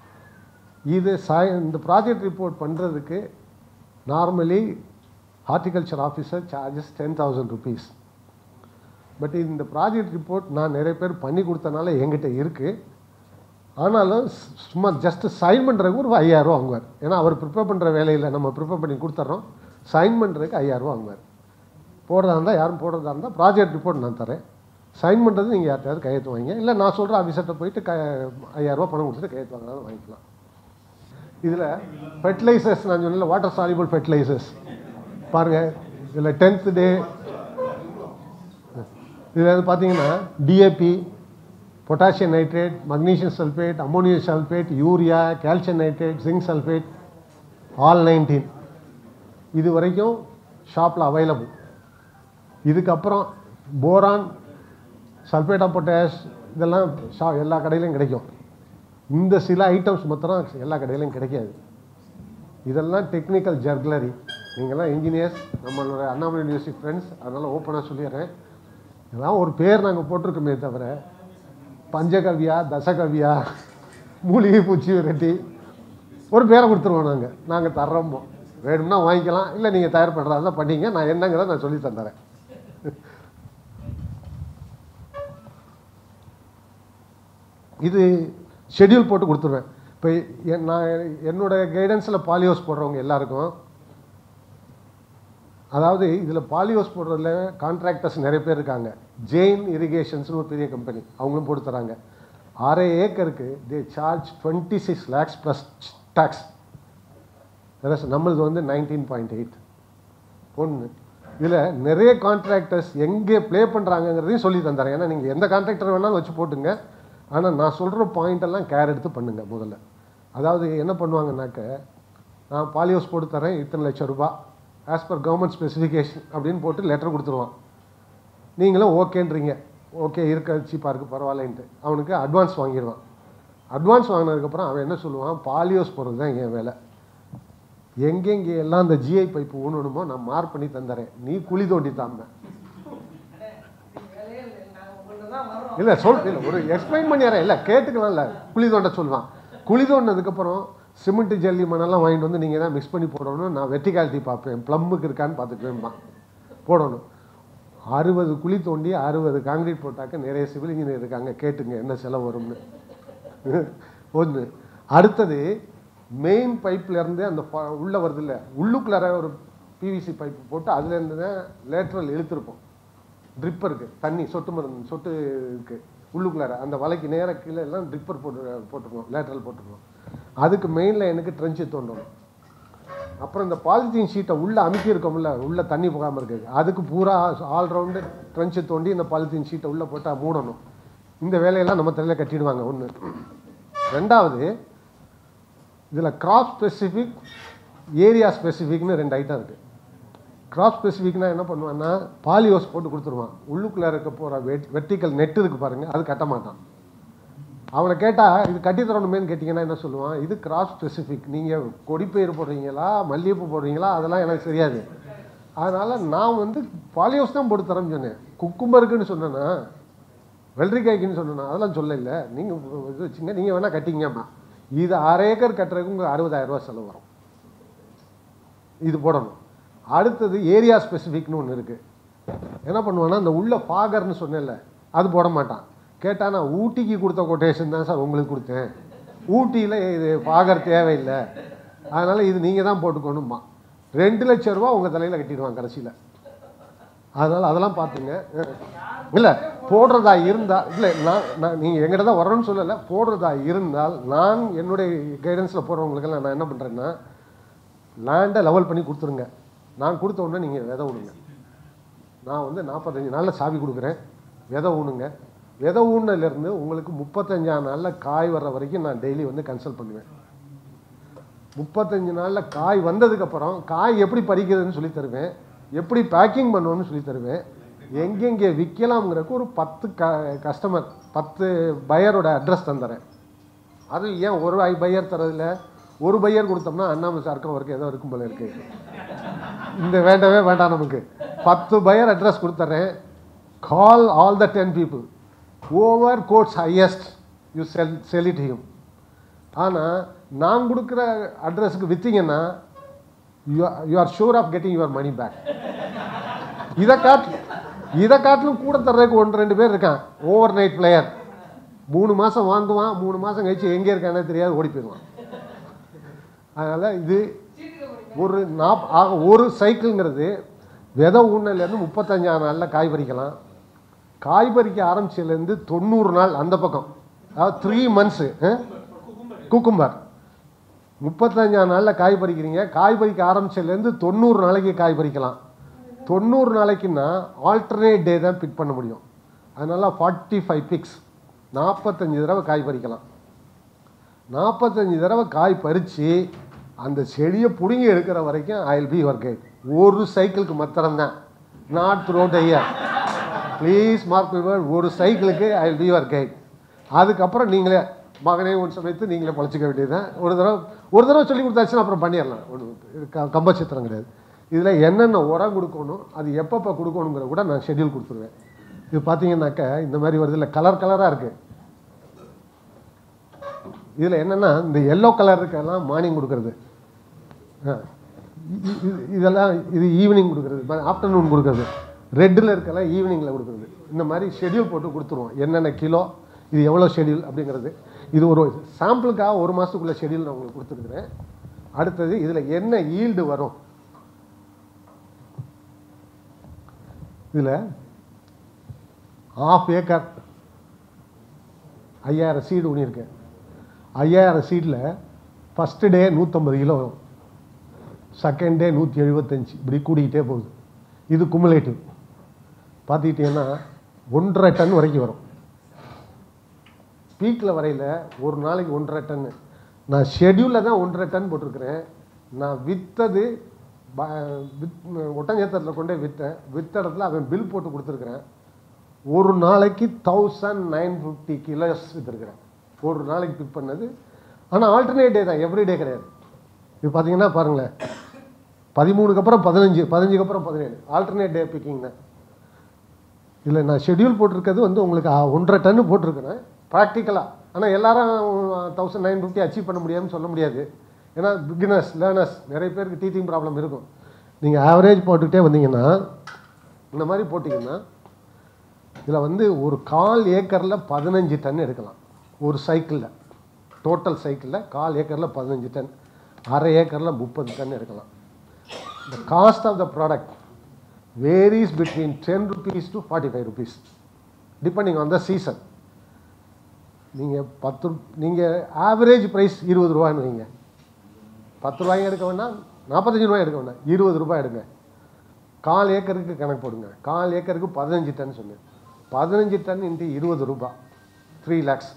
இது சை இந்த ப்ராஜெக்ட் ரிப்போர்ட் பண்ணுறதுக்கு normally horticulture officer charges ten thousand rupees but இந்த ப்ராஜெக்ட் ரிப்போர்ட் நான் நிறைய பேர் பண்ணி கொடுத்தனால என்கிட்ட இருக்குது ஆனாலும் ஸ்- சும்மா ஜஸ்ட் சைன் பண்ணுறதுக்கு ஒரு ஐயாயிரரூவா வாங்குவார் ஏன்னா அவர் ப்ரிப்பேர் பண்ணுற வேலையில் நம்ம ப்ரிப்பேர் பண்ணி கொடுத்துட்றோம் சைன் பண்ணுறதுக்கு ஐயாயிரரூவா வாங்குவார் போடுறதா இருந்தால் யாரும் போடுறதா இருந்தால் ப்ராஜெக்ட் ரிப்போர்ட் நான் தரேன் சைன் பண்ணுறது நீங்கள் யார்ட்டையாவது கையெழுத்து வாங்க இல்லை நான் சொல்கிற ஆஃபீஸர்கிட்ட போயிட்டு க ஐயாயிரரூவா பணம் கொடுத்துட்டு கையெழுத்து வாங்கினாலும் வாங்கிக்கலாம் இதில் ஃபெர்டிலைசர்ஸ் நான் சொன்னல வாட்டர் சாலிபிள் ஃபெர்டிலைசர்ஸ் பாருங்கள் இதில் டென்த் டே இதில் வந்து பார்த்தீங்கன்னா DAP potassium nitrate magnesium sulphate ammonium sulphate urea calcium nitrate zinc sulphate all nineteen இது வரைக்கும் ஷாப்பில் அவைலபிள் இதுக்கப்புறம் போரான் சல்ஃபேட் ஆஃப் பொட்டாஷ் இதெல்லாம் ஷா எல்லா கடையிலையும் கிடைக்கும் இந்த சில ஐட்டம்ஸ் மாத்திரம் எல்லா கடையிலையும் கிடைக்காது இதெல்லாம் டெக்னிக்கல் ஜர்க்லரி நீங்கள்லாம் இன்ஜினியர்ஸ் நம்மளோட அண்ணாமலை யூனிவர்சிட்டி ஃப்ரெண்ட்ஸ் அதனால் ஓப்பனாக சொல்லிடுறேன் இதெல்லாம் ஒரு பேர் நாங்கள் போட்டிருக்கோமே தவிர பஞ்சகவ்யா தசகவ்யா மூலிகை பூச்சி வெரைட்டி ஒரு பேரை கொடுத்துருவோம் நாங்கள் நாங்கள் தர்றோமோ வேணும்னா வாங்கிக்கலாம் இல்லை நீங்கள் தயார் பண்ணுறதா இருந்தால் பண்ணிங்க நான் என்னங்கிறத நான் சொல்லி தந்துறேன் இது ஷெட்யூல் போட்டு கொடுத்துருவேன் இப்போ என் நான் என்னோட கைடன்ஸில் பாலியோஸ் போடுறவங்க எல்லாருக்கும் அதாவது இதில் பாலியோஸ் போடுறதுல கான்ட்ராக்டர்ஸ் நிறைய பேர் இருக்காங்க ஜெயின் இரிகேஷன்ஸ்னு ஒரு பெரிய கம்பெனி அவங்களும் போட்டு தராங்க அரை ஏக்கருக்கு they charge twenty six lakhs plus tax நம்மளது வந்து நைன்டீன் பாயிண்ட் எயிட் ஒன்று இதில் நிறைய கான்ட்ராக்டர்ஸ் எங்கே ப்ளே பண்ணுறாங்கங்கிறதையும் சொல்லி தந்துறேன் ஏன்னா நீங்கள் எந்த கான்ட்ராக்டர் வேணாலும் வச்சு போட்டுங்க ஆனால் நான் சொல்கிற பாயிண்ட் எல்லாம் கேர் எடுத்து பண்ணுங்க முதல்ல அதாவது என்ன பண்ணுவாங்கன்னாக்க நான் பாலியோஸ் போட்டு தரேன் இத்தனை லட்சம் ரூபாய் ஆஸ் பர் கவர்மெண்ட் ஸ்பெசிஃபிகேஷன் அப்படின்னு போட்டு லெட்டர் கொடுத்துருவான் நீங்களும் ஓகேன்றீங்க ஓகே இருக்க சீப்பாக இருக்குது பரவாயில்லன்ட்டு அவனுக்கு அட்வான்ஸ் வாங்கிடுவான் அட்வான்ஸ் வாங்கினதுக்கப்புறம் அவன் என்ன சொல்லுவான் பாலியோஸ் போடுறது தான் என் வேலை எங்கெங்கே எல்லாம் அந்த ஜிஐ பைப்பு ஊனணுமோ நான் மார்க் பண்ணி தந்துறேன் நீ குழி தோண்டி தாம வேலையே இல்லை நாங்கள் உங்கள்கிட்ட தான் வர்றோம் இல்லை சொல் இல்லை ஒரு எக்ஸ்பிளைன் பண்ணிடுறேன் இல்லை கேட்டுக்கலாம்ல குழி தோண்ட சொல்லுவான் குழி தோண்டினதுக்கப்புறம் சிமெண்ட் ஜல்லி மணெல்லாம் வாங்கிட்டு வந்து நீங்கள் தான் மிக்ஸ் பண்ணி போடணும் நான் வெர்டிகாலிட்டி பார்ப்பேன் ப்ளம்முக்கு இருக்கான்னு பார்த்துக்குவேன்மா போடணும் அறுபது குழி தோண்டி அறுபது காங்கிரீட் போட்டாக்க நிறைய சிவில் இன்ஜினியர் இருக்காங்க கேட்டுங்க என்ன செலவு வரும்னு ஒன்று அடுத்தது மெயின் பைப்லேருந்து அந்த ப- உள்ள வருது இல்லை உள்ளுக்குள்ளார ஒரு பிவிசி பைப் போட்டு அதுலேருந்து தான் லேட்ரல் இழுத்துருப்போம் ட்ரிப்பர் இருக்கு தண்ணி சொட்டு மருந்து சொட்டு இருக்கு உள்ளுக்குள்ளார அந்த வலைக்கு நேர கீழே எல்லாம் ட்ரிப்பர் போட்டு போட்டுருக்கோம் லேட்ரல் போட்டுருக்கோம் அதுக்கு மெயினில் எனக்கு ட்ரென்ச்சு தோண்டணும் அப்புறம் இந்த பாலித்தீன் ஷீட்டை உள்ளே அமுக்கி இருக்கோம்ல உள்ளே தண்ணி போகாமல் இருக்கு அதுக்கு பூரா ஆல்ரவுண்டு ட்ரென்ச்சு தோண்டி இந்த பாலித்தீன் ஷீட்டை உள்ளே போட்டால் மூடணும் இந்த வேலையெல்லாம் நம்ம தலையில் கட்டிடுவாங்க ஒன்று ரெண்டாவது இதில் கிராப் ஸ்பெசிஃபிக் ஏரியா ஸ்பெசிஃபிக்னு ரெண்டு ஐட்டம் இருக்குது கிராப் ஸ்பெசிஃபிக்னா என்ன பண்ணுவான்னா பாலியோஸ் போட்டு கொடுத்துருவான் உள்ளுக்குள்ளே இருக்க போகிற வெட் வெர்டிக்கல் நெட் இருக்கு பாருங்கள் அது கட்ட மாட்டான் அவனை கேட்டால் இது கட்டி தரணுமேன்னு கேட்டிங்கன்னா என்ன சொல்லுவான் இது கிராப் ஸ்பெசிஃபிக் நீங்கள் கொடிப்பயிர் போடுறீங்களா மல்லிகைப்பூ போடுறீங்களா அதெல்லாம் எனக்கு தெரியாது அதனால் நான் வந்து பாலியோஸ் தான் போட்டு தரேன்னு சொன்னேன் குக்கும்பருக்குன்னு சொன்னேன்னா வெள்ளரிக்காய்க்குன்னு சொன்னேன்னா அதெல்லாம் சொல்லல நீங்கள் இது வச்சுங்க நீங்கள் வேணால் கட்டிங்கம்மா இது அரை ஏக்கர் கட்டுறதுக்கு உங்களுக்கு அறுபதாயிரம் ரூபாய் செலவு வரும் இது போடணும் அடுத்தது ஏரியா ஸ்பெசிஃபிக்னு ஒன்று இருக்குது என்ன பண்ணுவான்னா அந்த உள்ள ஃபாகர்னு சொன்னேன்ல அது போட மாட்டான் கேட்டால் நான் ஊட்டிக்கு கொடுத்த கொட்டேஷன் தான் சார் உங்களுக்கு கொடுத்தேன் ஊட்டியில் இது ஃபாகர் தேவையில்லை அதனால் இது நீங்கள் தான் போட்டுக்கணுமா ரெண்டு லட்ச ரூபா உங்கள் தலையில் கட்டிடுவான் கடைசியில் அதனால் அதெல்லாம் பார்த்துங்க இல்லை போடுறதா இருந்தால் இல்லை நான் நான் நீங்கள் எங்கிட்ட தான் வரணும்னு சொல்லலை போடுறதா இருந்தால் நான் என்னுடைய கைடன்ஸில் போடுறவங்களுக்கெல்லாம் நான் என்ன பண்ணுறேன்னா லேண்டை லெவல் பண்ணி கொடுத்துருங்க நான் கொடுத்த உடனே நீங்கள் விதை விடுங்க நான் வந்து நாற்பத்தஞ்சு நாளில் சாவி கொடுக்குறேன் விதை ஊனுங்க விதை ஊனிலேருந்து உங்களுக்கு முப்பத்தஞ்சாம் நாளில் காய் வர்ற வரைக்கும் நான் டெய்லி வந்து கன்சல்ட் பண்ணுவேன் முப்பத்தஞ்சு நாளில் காய் வந்ததுக்கப்புறம் காய் எப்படி பறிக்கிறதுன்னு சொல்லி தருவேன் எப்படி பேக்கிங் பண்ணணும்னு சொல்லி தருவேன் எங்கெங்கே விற்கலாம்ங்கிறக்கு ஒரு பத்து க கஸ்டமர் பத்து பையரோட அட்ரஸ் தந்துறேன் அது ஏன் ஒரு பையர் தரதில்ல ஒரு பையர் கொடுத்தோம்னா அண்ணாமலை சாருக்கும் அவருக்கு ஏதோ இருக்கும் போல இருக்கு இந்த வேண்டவே வேண்டாம் நமக்கு பத்து பையர் அட்ரஸ் கொடுத்துட்றேன் call all the ten people whoever quotes highest you sell sell it him ஆனால் நான் கொடுக்குற அட்ரஸுக்கு விற்றீங்கன்னா you you are sure of getting your money back இதை காட்டு இதை காட்டிலும் கூட தர்றதுக்கு ஒன்று ரெண்டு பேர் இருக்கான் ஓவர் நைட் பிளேயர் மூணு மாதம் வாங்குவான் மூணு மாதம் கழிச்சு எங்கே இருக்கானே தெரியாது ஓடி போயிடுவான் அதனால் இது ஒரு நாப் ஆக ஒரு சைக்கிள்ங்கிறது விதை ஊனலேருந்து முப்பத்தஞ்சாம் நாளில் காய் பறிக்கலாம் காய் பறிக்க ஆரம்பிச்சதுலேருந்து தொண்ணூறு நாள் அந்த பக்கம் அதாவது த்ரீ மந்த்ஸு குக்கும்பர் முப்பத்தஞ்சாம் நாளில் காய் பறிக்கிறீங்க காய் பறிக்க ஆரம்பிச்சதுலேருந்து தொண்ணூறு நாளைக்கு காய் பறிக்கலாம் தொண்ணூறு நாளைக்குன்னா ஆல்டர்னேட் டே தான் பிக் பண்ண முடியும் அதனால் ஃபார்ட்டி ஃபைவ் பிக்ஸ் நாற்பத்தஞ்சு தடவை காய் பறிக்கலாம் நாற்பத்தஞ்சு தடவை காய் பறித்து அந்த செடியை பிடுங்கி எடுக்கிற வரைக்கும் I will be your guide ஒரு சைக்கிளுக்கு மாத்திரம்தான் not through the year please mark your ஒரு சைக்கிளுக்கு I will be your guide அதுக்கப்புறம் நீங்களே மகனே ஒன்று சமயத்து நீங்களே பொழைச்சிக்க வேண்டியதுதான் ஒரு தடவை ஒரு தடவை சொல்லி கொடுத்தாச்சுன்னா அப்புறம் பண்ணிடலாம் ஒன்று கம்பச்சித்திரம் கிடையாது இதில் என்னென்ன உரம் கொடுக்கணும் அது எப்பப்போ கொடுக்கணுங்கிற கூட நான் ஷெட்யூல் கொடுத்துருவேன் இது பார்த்தீங்கன்னாக்க இந்த மாதிரி வருது இல்லை கலர் கலராக இருக்குது இதில் என்னென்னா இந்த எல்லோ கலர் இருக்கெல்லாம் மார்னிங் கொடுக்கறது ஆ. இ- இது- இதெல்லாம் இது ஈவினிங் கொடுக்குறது ஆஃப்டர்நூன் கொடுக்குறது ரெட்டில் இருக்கலாம் ஈவினிங்கில் கொடுக்குறது இந்த மாதிரி ஷெட்யூல் போட்டு கொடுத்துருவோம் என்னென்ன கிலோ இது எவ்வளோ ஷெட்யூல் அப்படிங்கிறது இது ஒரு சாம்பிளுக்காக ஒரு மாதத்துக்குள்ள ஷெட்யூல் நான் உங்களுக்கு கொடுத்துருக்குறேன் அடுத்தது இதில் என்ன ஈல்டு வரும் இதில் ஆஃப் ஏக்கர் ஐயாயிரம் சீடு ஊனியிருக்கேன் ஐயாயிரம் சீடில் ஃபஸ்ட்டு டே நூற்றம்பது கிலோ வரும் செகண்ட் டே நூற்றி எழுபத்தஞ்சு இப்படி கூடிக்கிட்டே போகுது இது குமுலேட்டிவ் பார்த்துக்கிட்டிங்கன்னா ஒன்றரை டன் வரைக்கும் வரும் பீக்கில் வரையில் ஒரு நாளைக்கு ஒன்றரை டன்னு நான் ஷெட்யூலில் தான் ஒன்றரை டன் போட்டிருக்கிறேன் நான் விற்றது ப வித் ஒட்டஞ்சத்திரத்தில் கொண்டே விற்றேன் விற்ற இடத்துல அவன் பில் போட்டு கொடுத்துருக்குறேன் ஒரு நாளைக்கு தௌசண்ட் நைன் ஃபிஃப்டி கிலோஸ் விற்றுருக்குறேன் ஒரு நாளைக்கு பிக் பண்ணது ஆனால் ஆல்டர்னேட் டே தான் எவ்ரி டே கிடையாது இது பார்த்தீங்கன்னா பாருங்களேன் பதிமூணுக்கு அப்புறம் பதினஞ்சு பதினஞ்சுக்கு அப்புறம் பதினேழு ஆல்டர்னேட் டே பிக்கிங் தான் இதில் நான் ஷெட்யூல் போட்டிருக்கிறது வந்து உங்களுக்கு ஆ, ஒன்றரை டன்னு போட்டிருக்கிறேன் ப்ராக்டிக்கலாக ஆனால் எல்லாரும் தௌசண்ட் நைன் ஃபிஃப்டி அச்சீவ் பண்ண முடியாதுன்னு சொல்ல முடியாது ஏன்னா பிகினர்ஸ் லேர்னர்ஸ் நிறைய பேருக்கு டீச்சிங் ப்ராப்ளம் இருக்கும் நீங்கள் ஆவரேஜ் போட்டுக்கிட்டே வந்தீங்கன்னா இந்த மாதிரி போட்டிங்கன்னா இதில் வந்து ஒரு கால் ஏக்கரில் பதினஞ்சு டன் எடுக்கலாம் ஒரு சைக்கிளில் டோட்டல் சைக்கிளில் கால் ஏக்கரில் பதினஞ்சு டன் அரை ஏக்கரில் முப்பது டன் எடுக்கலாம் the cost of the product varies between 10 rupees to 45 rupees depending on the season நீங்கள் பத்து நீங்கள் ஆவரேஜ் ப்ரைஸ் இருபது ரூபான்னு வைங்க பத்து ரூபாயும் எடுக்க வேண்டாம் நாற்பத்தஞ்சு ரூபாய் எடுக்க வேண்டாம் இருபது ரூபாய் எடுங்க கால் ஏக்கருக்கு கணக்கு போடுங்க கால் ஏக்கருக்கு பதினஞ்சு டன் சொன்னேன் பதினஞ்சு டன் இன்ட்டு இருபது ரூபாய் த்ரீ லேக்ஸ்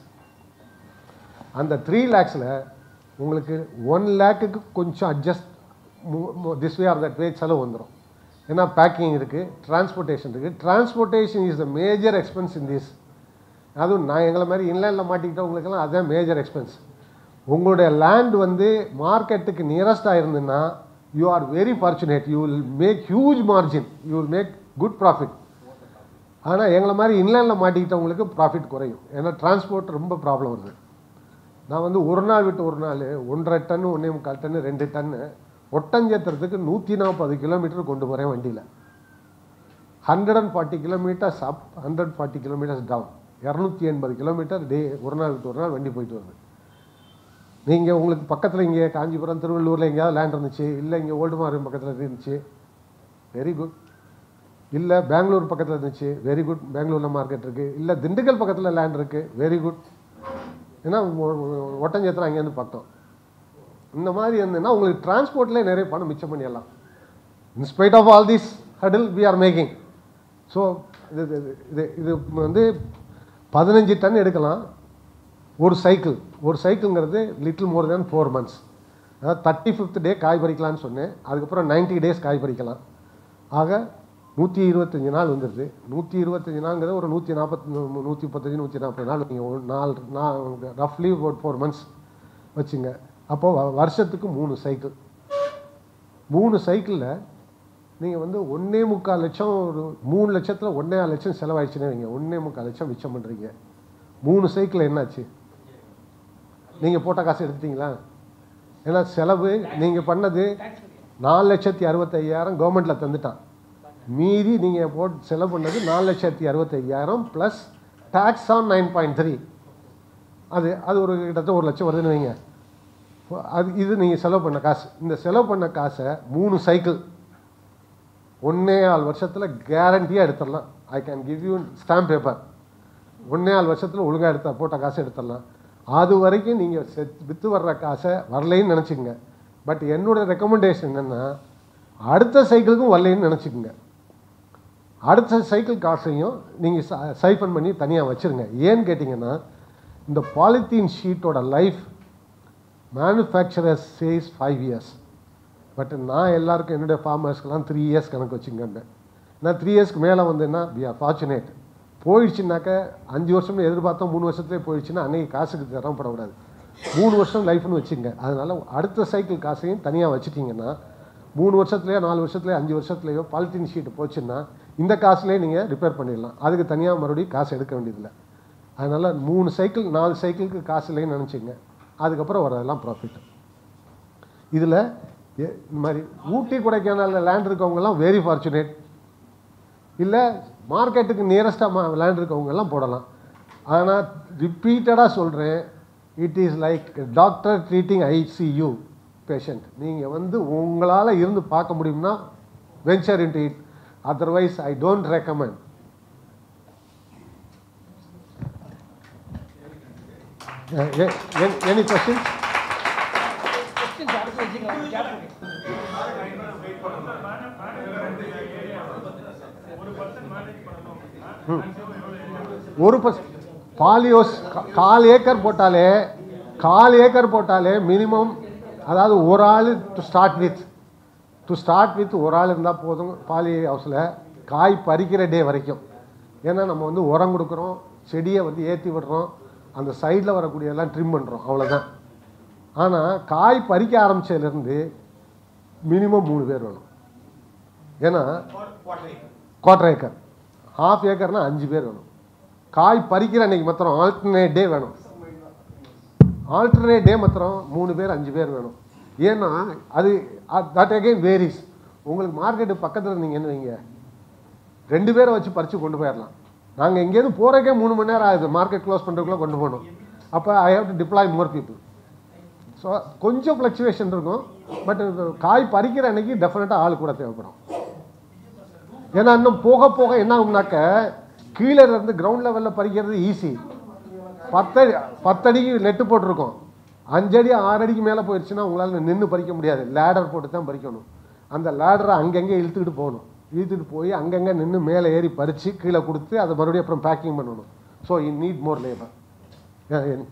அந்த த்ரீ லேக்ஸில் உங்களுக்கு ஒன் லேக்குக்கு கொஞ்சம் adjust this way or that way செலவு வந்துடும் ஏன்னா பேக்கிங் இருக்குது டிரான்ஸ்போர்ட்டேஷன் இருக்குது transportation is the major expense in this அதுவும் நான் எங்களை மாதிரி இன்லைனில் மாட்டிக்கிட்டவங்களுக்கெல்லாம் அதான் மேஜர் எக்ஸ்பென்ஸ் உங்களுடைய லேண்ட் வந்து மார்க்கெட்டுக்கு நியரஸ்டாக இருந்ததுன்னா you are very fortunate you will make huge margin you will make good profit ஆனால் எங்களை மாதிரி இன்லைனில் மாட்டிக்கிட்டவங்களுக்கு ப்ராஃபிட் குறையும் ஏன்னா டிரான்ஸ்போர்ட் ரொம்ப ப்ராப்ளம் வருது நான் வந்து ஒரு நாள் விட்டு ஒரு நாள் ஒன்றரை டன் ஒன்றே முக்கால் டன்னு ரெண்டு டன்னு ஒட்டஞ்சத்திரத்துக்கு நூற்றி நாற்பது கிலோமீட்டர் கொண்டு போகிறேன் வண்டியில் hundred and forty kilometres up hundred forty kilometres down இரநூத்தி எண்பது கிலோமீட்டர் டே ஒரு நாள் விட்டு ஒரு நாள் வண்டி போயிட்டு வருது நீங்கள் உங்களுக்கு பக்கத்தில் இங்கே காஞ்சிபுரம் திருவள்ளூரில் எங்கேயாவது லேண்ட் இருந்துச்சு இல்லை இங்கே ஓல்டு மார்க்கம் பக்கத்தில் இருந்துச்சு வெரி குட் இல்லை பெங்களூர் பக்கத்தில் இருந்துச்சு வெரி குட் பெங்களூரில் மார்க்கெட் இருக்குது இல்லை திண்டுக்கல் பக்கத்தில் லேண்ட் இருக்குது வெரி குட் ஏன்னா ஒ- ஒ- ஒட்டஞ்சத்திரம் அங்கேருந்து பக்கம் இந்த மாதிரி இருந்ததுன்னா உங்களுக்கு டிரான்ஸ்போர்ட்லேயே நிறைய பணம் மிச்சம் பண்ணிடலாம் in spite of all this hurdle we are making so இது இது- இது இது வந்து பதினஞ்சு டன் எடுக்கலாம் ஒரு சைக்கிள் ஒரு சைக்கிள்ங்கிறது little more than four months அதாவது தேர்ட்டி ஃபிஃப்த் டே காய் பறிக்கலாம்னு சொன்னேன் அதுக்கப்புறம் 90 டேஸ் காய் பறிக்கலாம் ஆக நூற்றி இருபத்தஞ்சி நாள் வந்துடுது நூற்றி இருபத்தஞ்சி நாள்ங்கிறது ஒரு நூற்றி நாற்பத்தி நூற்றி முப்பத்தஞ்சு நூற்றி நாற்பது நாள் நீங்கள் ஒரு நாலு நாள் ரஃப்லி ஒரு ஃபோர் மந்த்ஸ் வச்சுங்க அப்போது வருஷத்துக்கு மூணு சைக்கிள் மூணு சைக்கிளில் நீங்கள் வந்து ஒன்றே முக்கால் லட்சம் ஒரு மூணு லட்சத்தில் ஒன்றே லட்சம் செலவாயிடுச்சுன்னு வைங்க ஒன்றே முக்கால் லட்சம் மிச்சம் பண்ணுறீங்க மூணு சைக்கிள் என்னாச்சு நீங்கள் போட்ட காசு எடுத்துட்டீங்களா ஏன்னா செலவு நீங்கள் பண்ணது நாலு லட்சத்தி அறுபத்தையாயிரம் கவர்மெண்ட்டில் தந்துட்டான் மீதி நீங்கள் போட்டு செலவு பண்ணது நாலு லட்சத்தி அறுபத்தையாயிரம் plus tax on nine point three அது அது ஒரு கிட்டத்தட்ட ஒரு லட்சம் வருதுன்னு வைங்க இப்போ அது இது நீங்கள் செலவு பண்ண காசு இந்த செலவு பண்ண காசை மூணு சைக்கிள் ஒன்னே ஆள் வருஷத்தில் கேரண்டியாக எடுத்துடலாம் I can give you stamp paper ஒன்னே ஆள் வருஷத்தில் ஒழுங்காக எடுத்தா போட்ட காசை எடுத்துடலாம் அது வரைக்கும் நீங்கள் செத் விற்று வர்ற காசை வரலைன்னு நினச்சிக்கங்க பட் என்னோட ரெக்கமெண்டேஷன் என்னென்னா அடுத்த சைக்கிளுக்கும் வரலைன்னு நினச்சிக்கோங்க அடுத்த சைக்கிள் காசையும் நீங்கள் சைஃபன் பண்ணி தனியாக வச்சுருங்க ஏன்னு கேட்டிங்கன்னா இந்த பாலித்தீன் ஷீட்டோட life manufacturers says five years but நான் எல்லாருக்கும் என்னுடைய ஃபார்மர்ஸ்க்கெல்லாம் த்ரீ இயர்ஸ் கணக்கு வச்சுங்கன்னு நான் த்ரீ இயர்ஸ்க்கு மேலே வந்தேன்னா வி ஆர் ஃபார்ச்சுனேட் போயிடுச்சுனாக்க அஞ்சு வருஷம்னு எதிர்பார்த்தோம் மூணு வருஷத்துலேயே போயிடுச்சுன்னா அன்னைக்கு காசுக்கு தரப்படக்கூடாது மூணு வருஷம் லைஃப்னு வச்சுங்க அதனால அடுத்த சைக்கிள் காசையும் தனியாக வச்சுட்டிங்கன்னா மூணு வருஷத்துலையோ நாலு வருஷத்துலையோ அஞ்சு வருஷத்துலையோ பாலித்தீன் ஷீட்டு போச்சுன்னா இந்த காசுலேயே நீங்கள் ரிப்பேர் பண்ணிடலாம் அதுக்கு தனியாக மறுபடியும் காசு எடுக்க வேண்டியதில்லை அதனால் மூணு சைக்கிள் நாலு சைக்கிளுக்கு காசு இல்லைன்னு நினச்சிங்க அதுக்கப்புறம் வரதெல்லாம் ப்ராஃபிட் இதில் இந்த மாதிரி ஊட்டி கொடைக்கானலில் லேண்ட் இருக்கவங்கெல்லாம் வெரி ஃபார்ச்சுனேட் இல்லை மார்க்கெட்டுக்கு நியரஸ்டாக லேண்ட் இருக்கவங்கெல்லாம் போடலாம் ஆனால் ரிப்பீட்டடாக சொல்கிறேன் it is like doctor treating ICU patient நீங்கள் வந்து உங்களால் இருந்து பார்க்க முடியும்னா venture into it otherwise I don't recommend any questions questions அடுத்து வச்சுக்கலாம் கேப் விடு. ஒரு பஸ் பாலியோஸ் கா- கால் ஏக்கர் போட்டாலே கால் ஏக்கர் போட்டாலே மினிமம் அதாவது ஒரு ஆள் to start with to start with ஒரு ஆள் இருந்தால் போதும் பாலி ஹவுஸில் காய் பறிக்கிற டே வரைக்கும் ஏன்னா நம்ம வந்து உரம் கொடுக்குறோம் செடியை வந்து ஏற்றி விடுறோம் அந்த சைடில் வரக்கூடிய எல்லாம் ட்ரிம் பண்ணுறோம் அவ்வளோதான் ஆனால் காய் பறிக்க ஆரம்பிச்சதுலேருந்து மினிமம் மூணு பேர் வேணும் ஏன்னா குவார்டர் ஏக்கர் ஹாஃப் ஏக்கர்னா அஞ்சு பேர் வேணும் காய் பறிக்கிற அன்னைக்கு மாத்திரம் ஆல்டர்னேட் டே வேணும் ஆல்டர்னேட் டே மாத்திரம் மூணு பேர் அஞ்சு பேர் வேணும் ஏன்னா அது தட் அகைன் வேரிஸ் உங்களுக்கு மார்க்கெட்டு பக்கத்தில் இருந்தீங்கன்னு வைங்க ரெண்டு பேரை வச்சு பறித்து கொண்டு போயிடலாம் நாங்கள் எங்கேயிருந்து போகிறக்கே மூணு மணி நேரம் ஆகுது மார்க்கெட் க்ளோஸ் பண்ணுறதுக்குள்ளே கொண்டு போகணும் அப்போ I have to deploy more people so கொஞ்சம் ஃப்ளக்சுவேஷன் இருக்கும் பட் காய் பறிக்கிற அன்னைக்கு டெஃபினட்டாக ஆள் கூட தேவைப்படும் ஏன்னா இன்னும் போக போக என்ன ஆகும்னாக்க கீழே இருந்து கிரவுண்ட் லெவலில் பறிக்கிறது ஈஸி பத்தடி பத்தடிக்கு நெட்டு போட்டிருக்கோம் அஞ்சடி ஆறு அடிக்கு மேலே போயிடுச்சுன்னா உங்களால் நின்று பறிக்க முடியாது லேடர் போட்டு தான் பறிக்கணும் அந்த லேடரை அங்கங்கே இழுத்துக்கிட்டு போகணும் இழுத்துட்டு போய் அங்கங்கே நின்று மேலே ஏறி பறித்து கீழே கொடுத்து அதை மறுபடியும் அப்புறம் பேக்கிங் பண்ணணும் so in need more labour ஏன், ஏன்?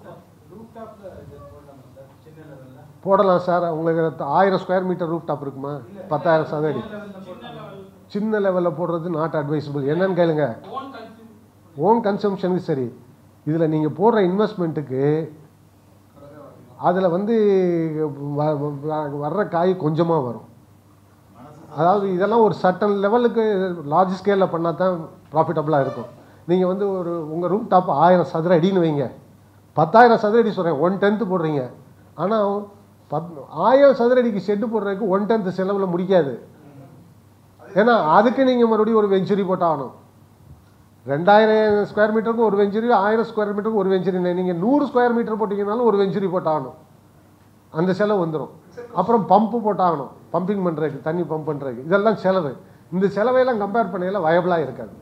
போடலாம் சார் உங்களுக்கு ஆயிரம் ஸ்கொயர் மீட்டர் ரூப் டாப் இருக்குமா பத்தாயிரம் சதுரடி சின்ன லெவலில் போடுறது நாட் அட்வைசபிள் என்னன்னு கேளுங்க ஓன் கன்சம்ஷனுக்கு சரி இதில் நீங்கள் போடுற இன்வெஸ்ட்மெண்ட்டுக்கு அதில் வந்து வ- வ- வர்ற காய் கொஞ்சமாக வரும் அதாவது இதெல்லாம் ஒரு சட்டன் லெவலுக்கு லார்ஜ் ஸ்கேலில் பண்ணால் தான் ப்ராஃபிட்டபுளாக இருக்கும் நீங்கள் வந்து ஒரு உங்கள் ரூம் டாப் ஆயிரம் சதுர அடின்னு வைங்க பத்தாயிரம் சதுர அடி சொல்கிறேன் ஒன் டென்த்து போடுறீங்க ஆனால் பத் ஆயிரம் சதுர அடிக்கு ஷெட்டு போடுறதுக்கு ஒன் டென்த்து செலவில் முடிக்காது ஏன்னா அதுக்கு நீங்கள் மறுபடியும் ஒரு வெஞ்சுரி போட்டாகணும் ரெண்டாயிரம் ஸ்கொயர் மீட்டருக்கு ஒரு வெஞ்சுரி ஆயிரம் ஸ்கொயர் மீட்டருக்கு ஒரு வெஞ்சுரி நீங்கள் நூறு ஸ்கொயர் மீட்டர் போட்டிங்கனாலும் ஒரு வெஞ்சுரி போட்டாகணும் அந்த செலவு வந்துடும் அப்புறம் பம்பு போட்டாகணும் பம்பிங் பண்ணுறதுக்கு தண்ணி பம்ப் பண்ணுறதுக்கு இதெல்லாம் செலவு இந்த செலவையெல்லாம் கம்பேர் பண்ணையில் வயபிளாக இருக்காது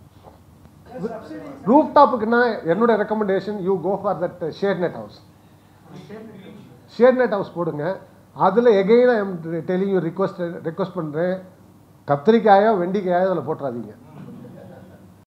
ரூப் டாப்புக்குன்னா என்னோட recommendation you go for that shade net house shade net house போடுங்க அதில் again I am telling you request request பண்ணுறேன் கத்திரிக்காயோ வெண்டிக்காயோ அதில் போட்டுறாதீங்க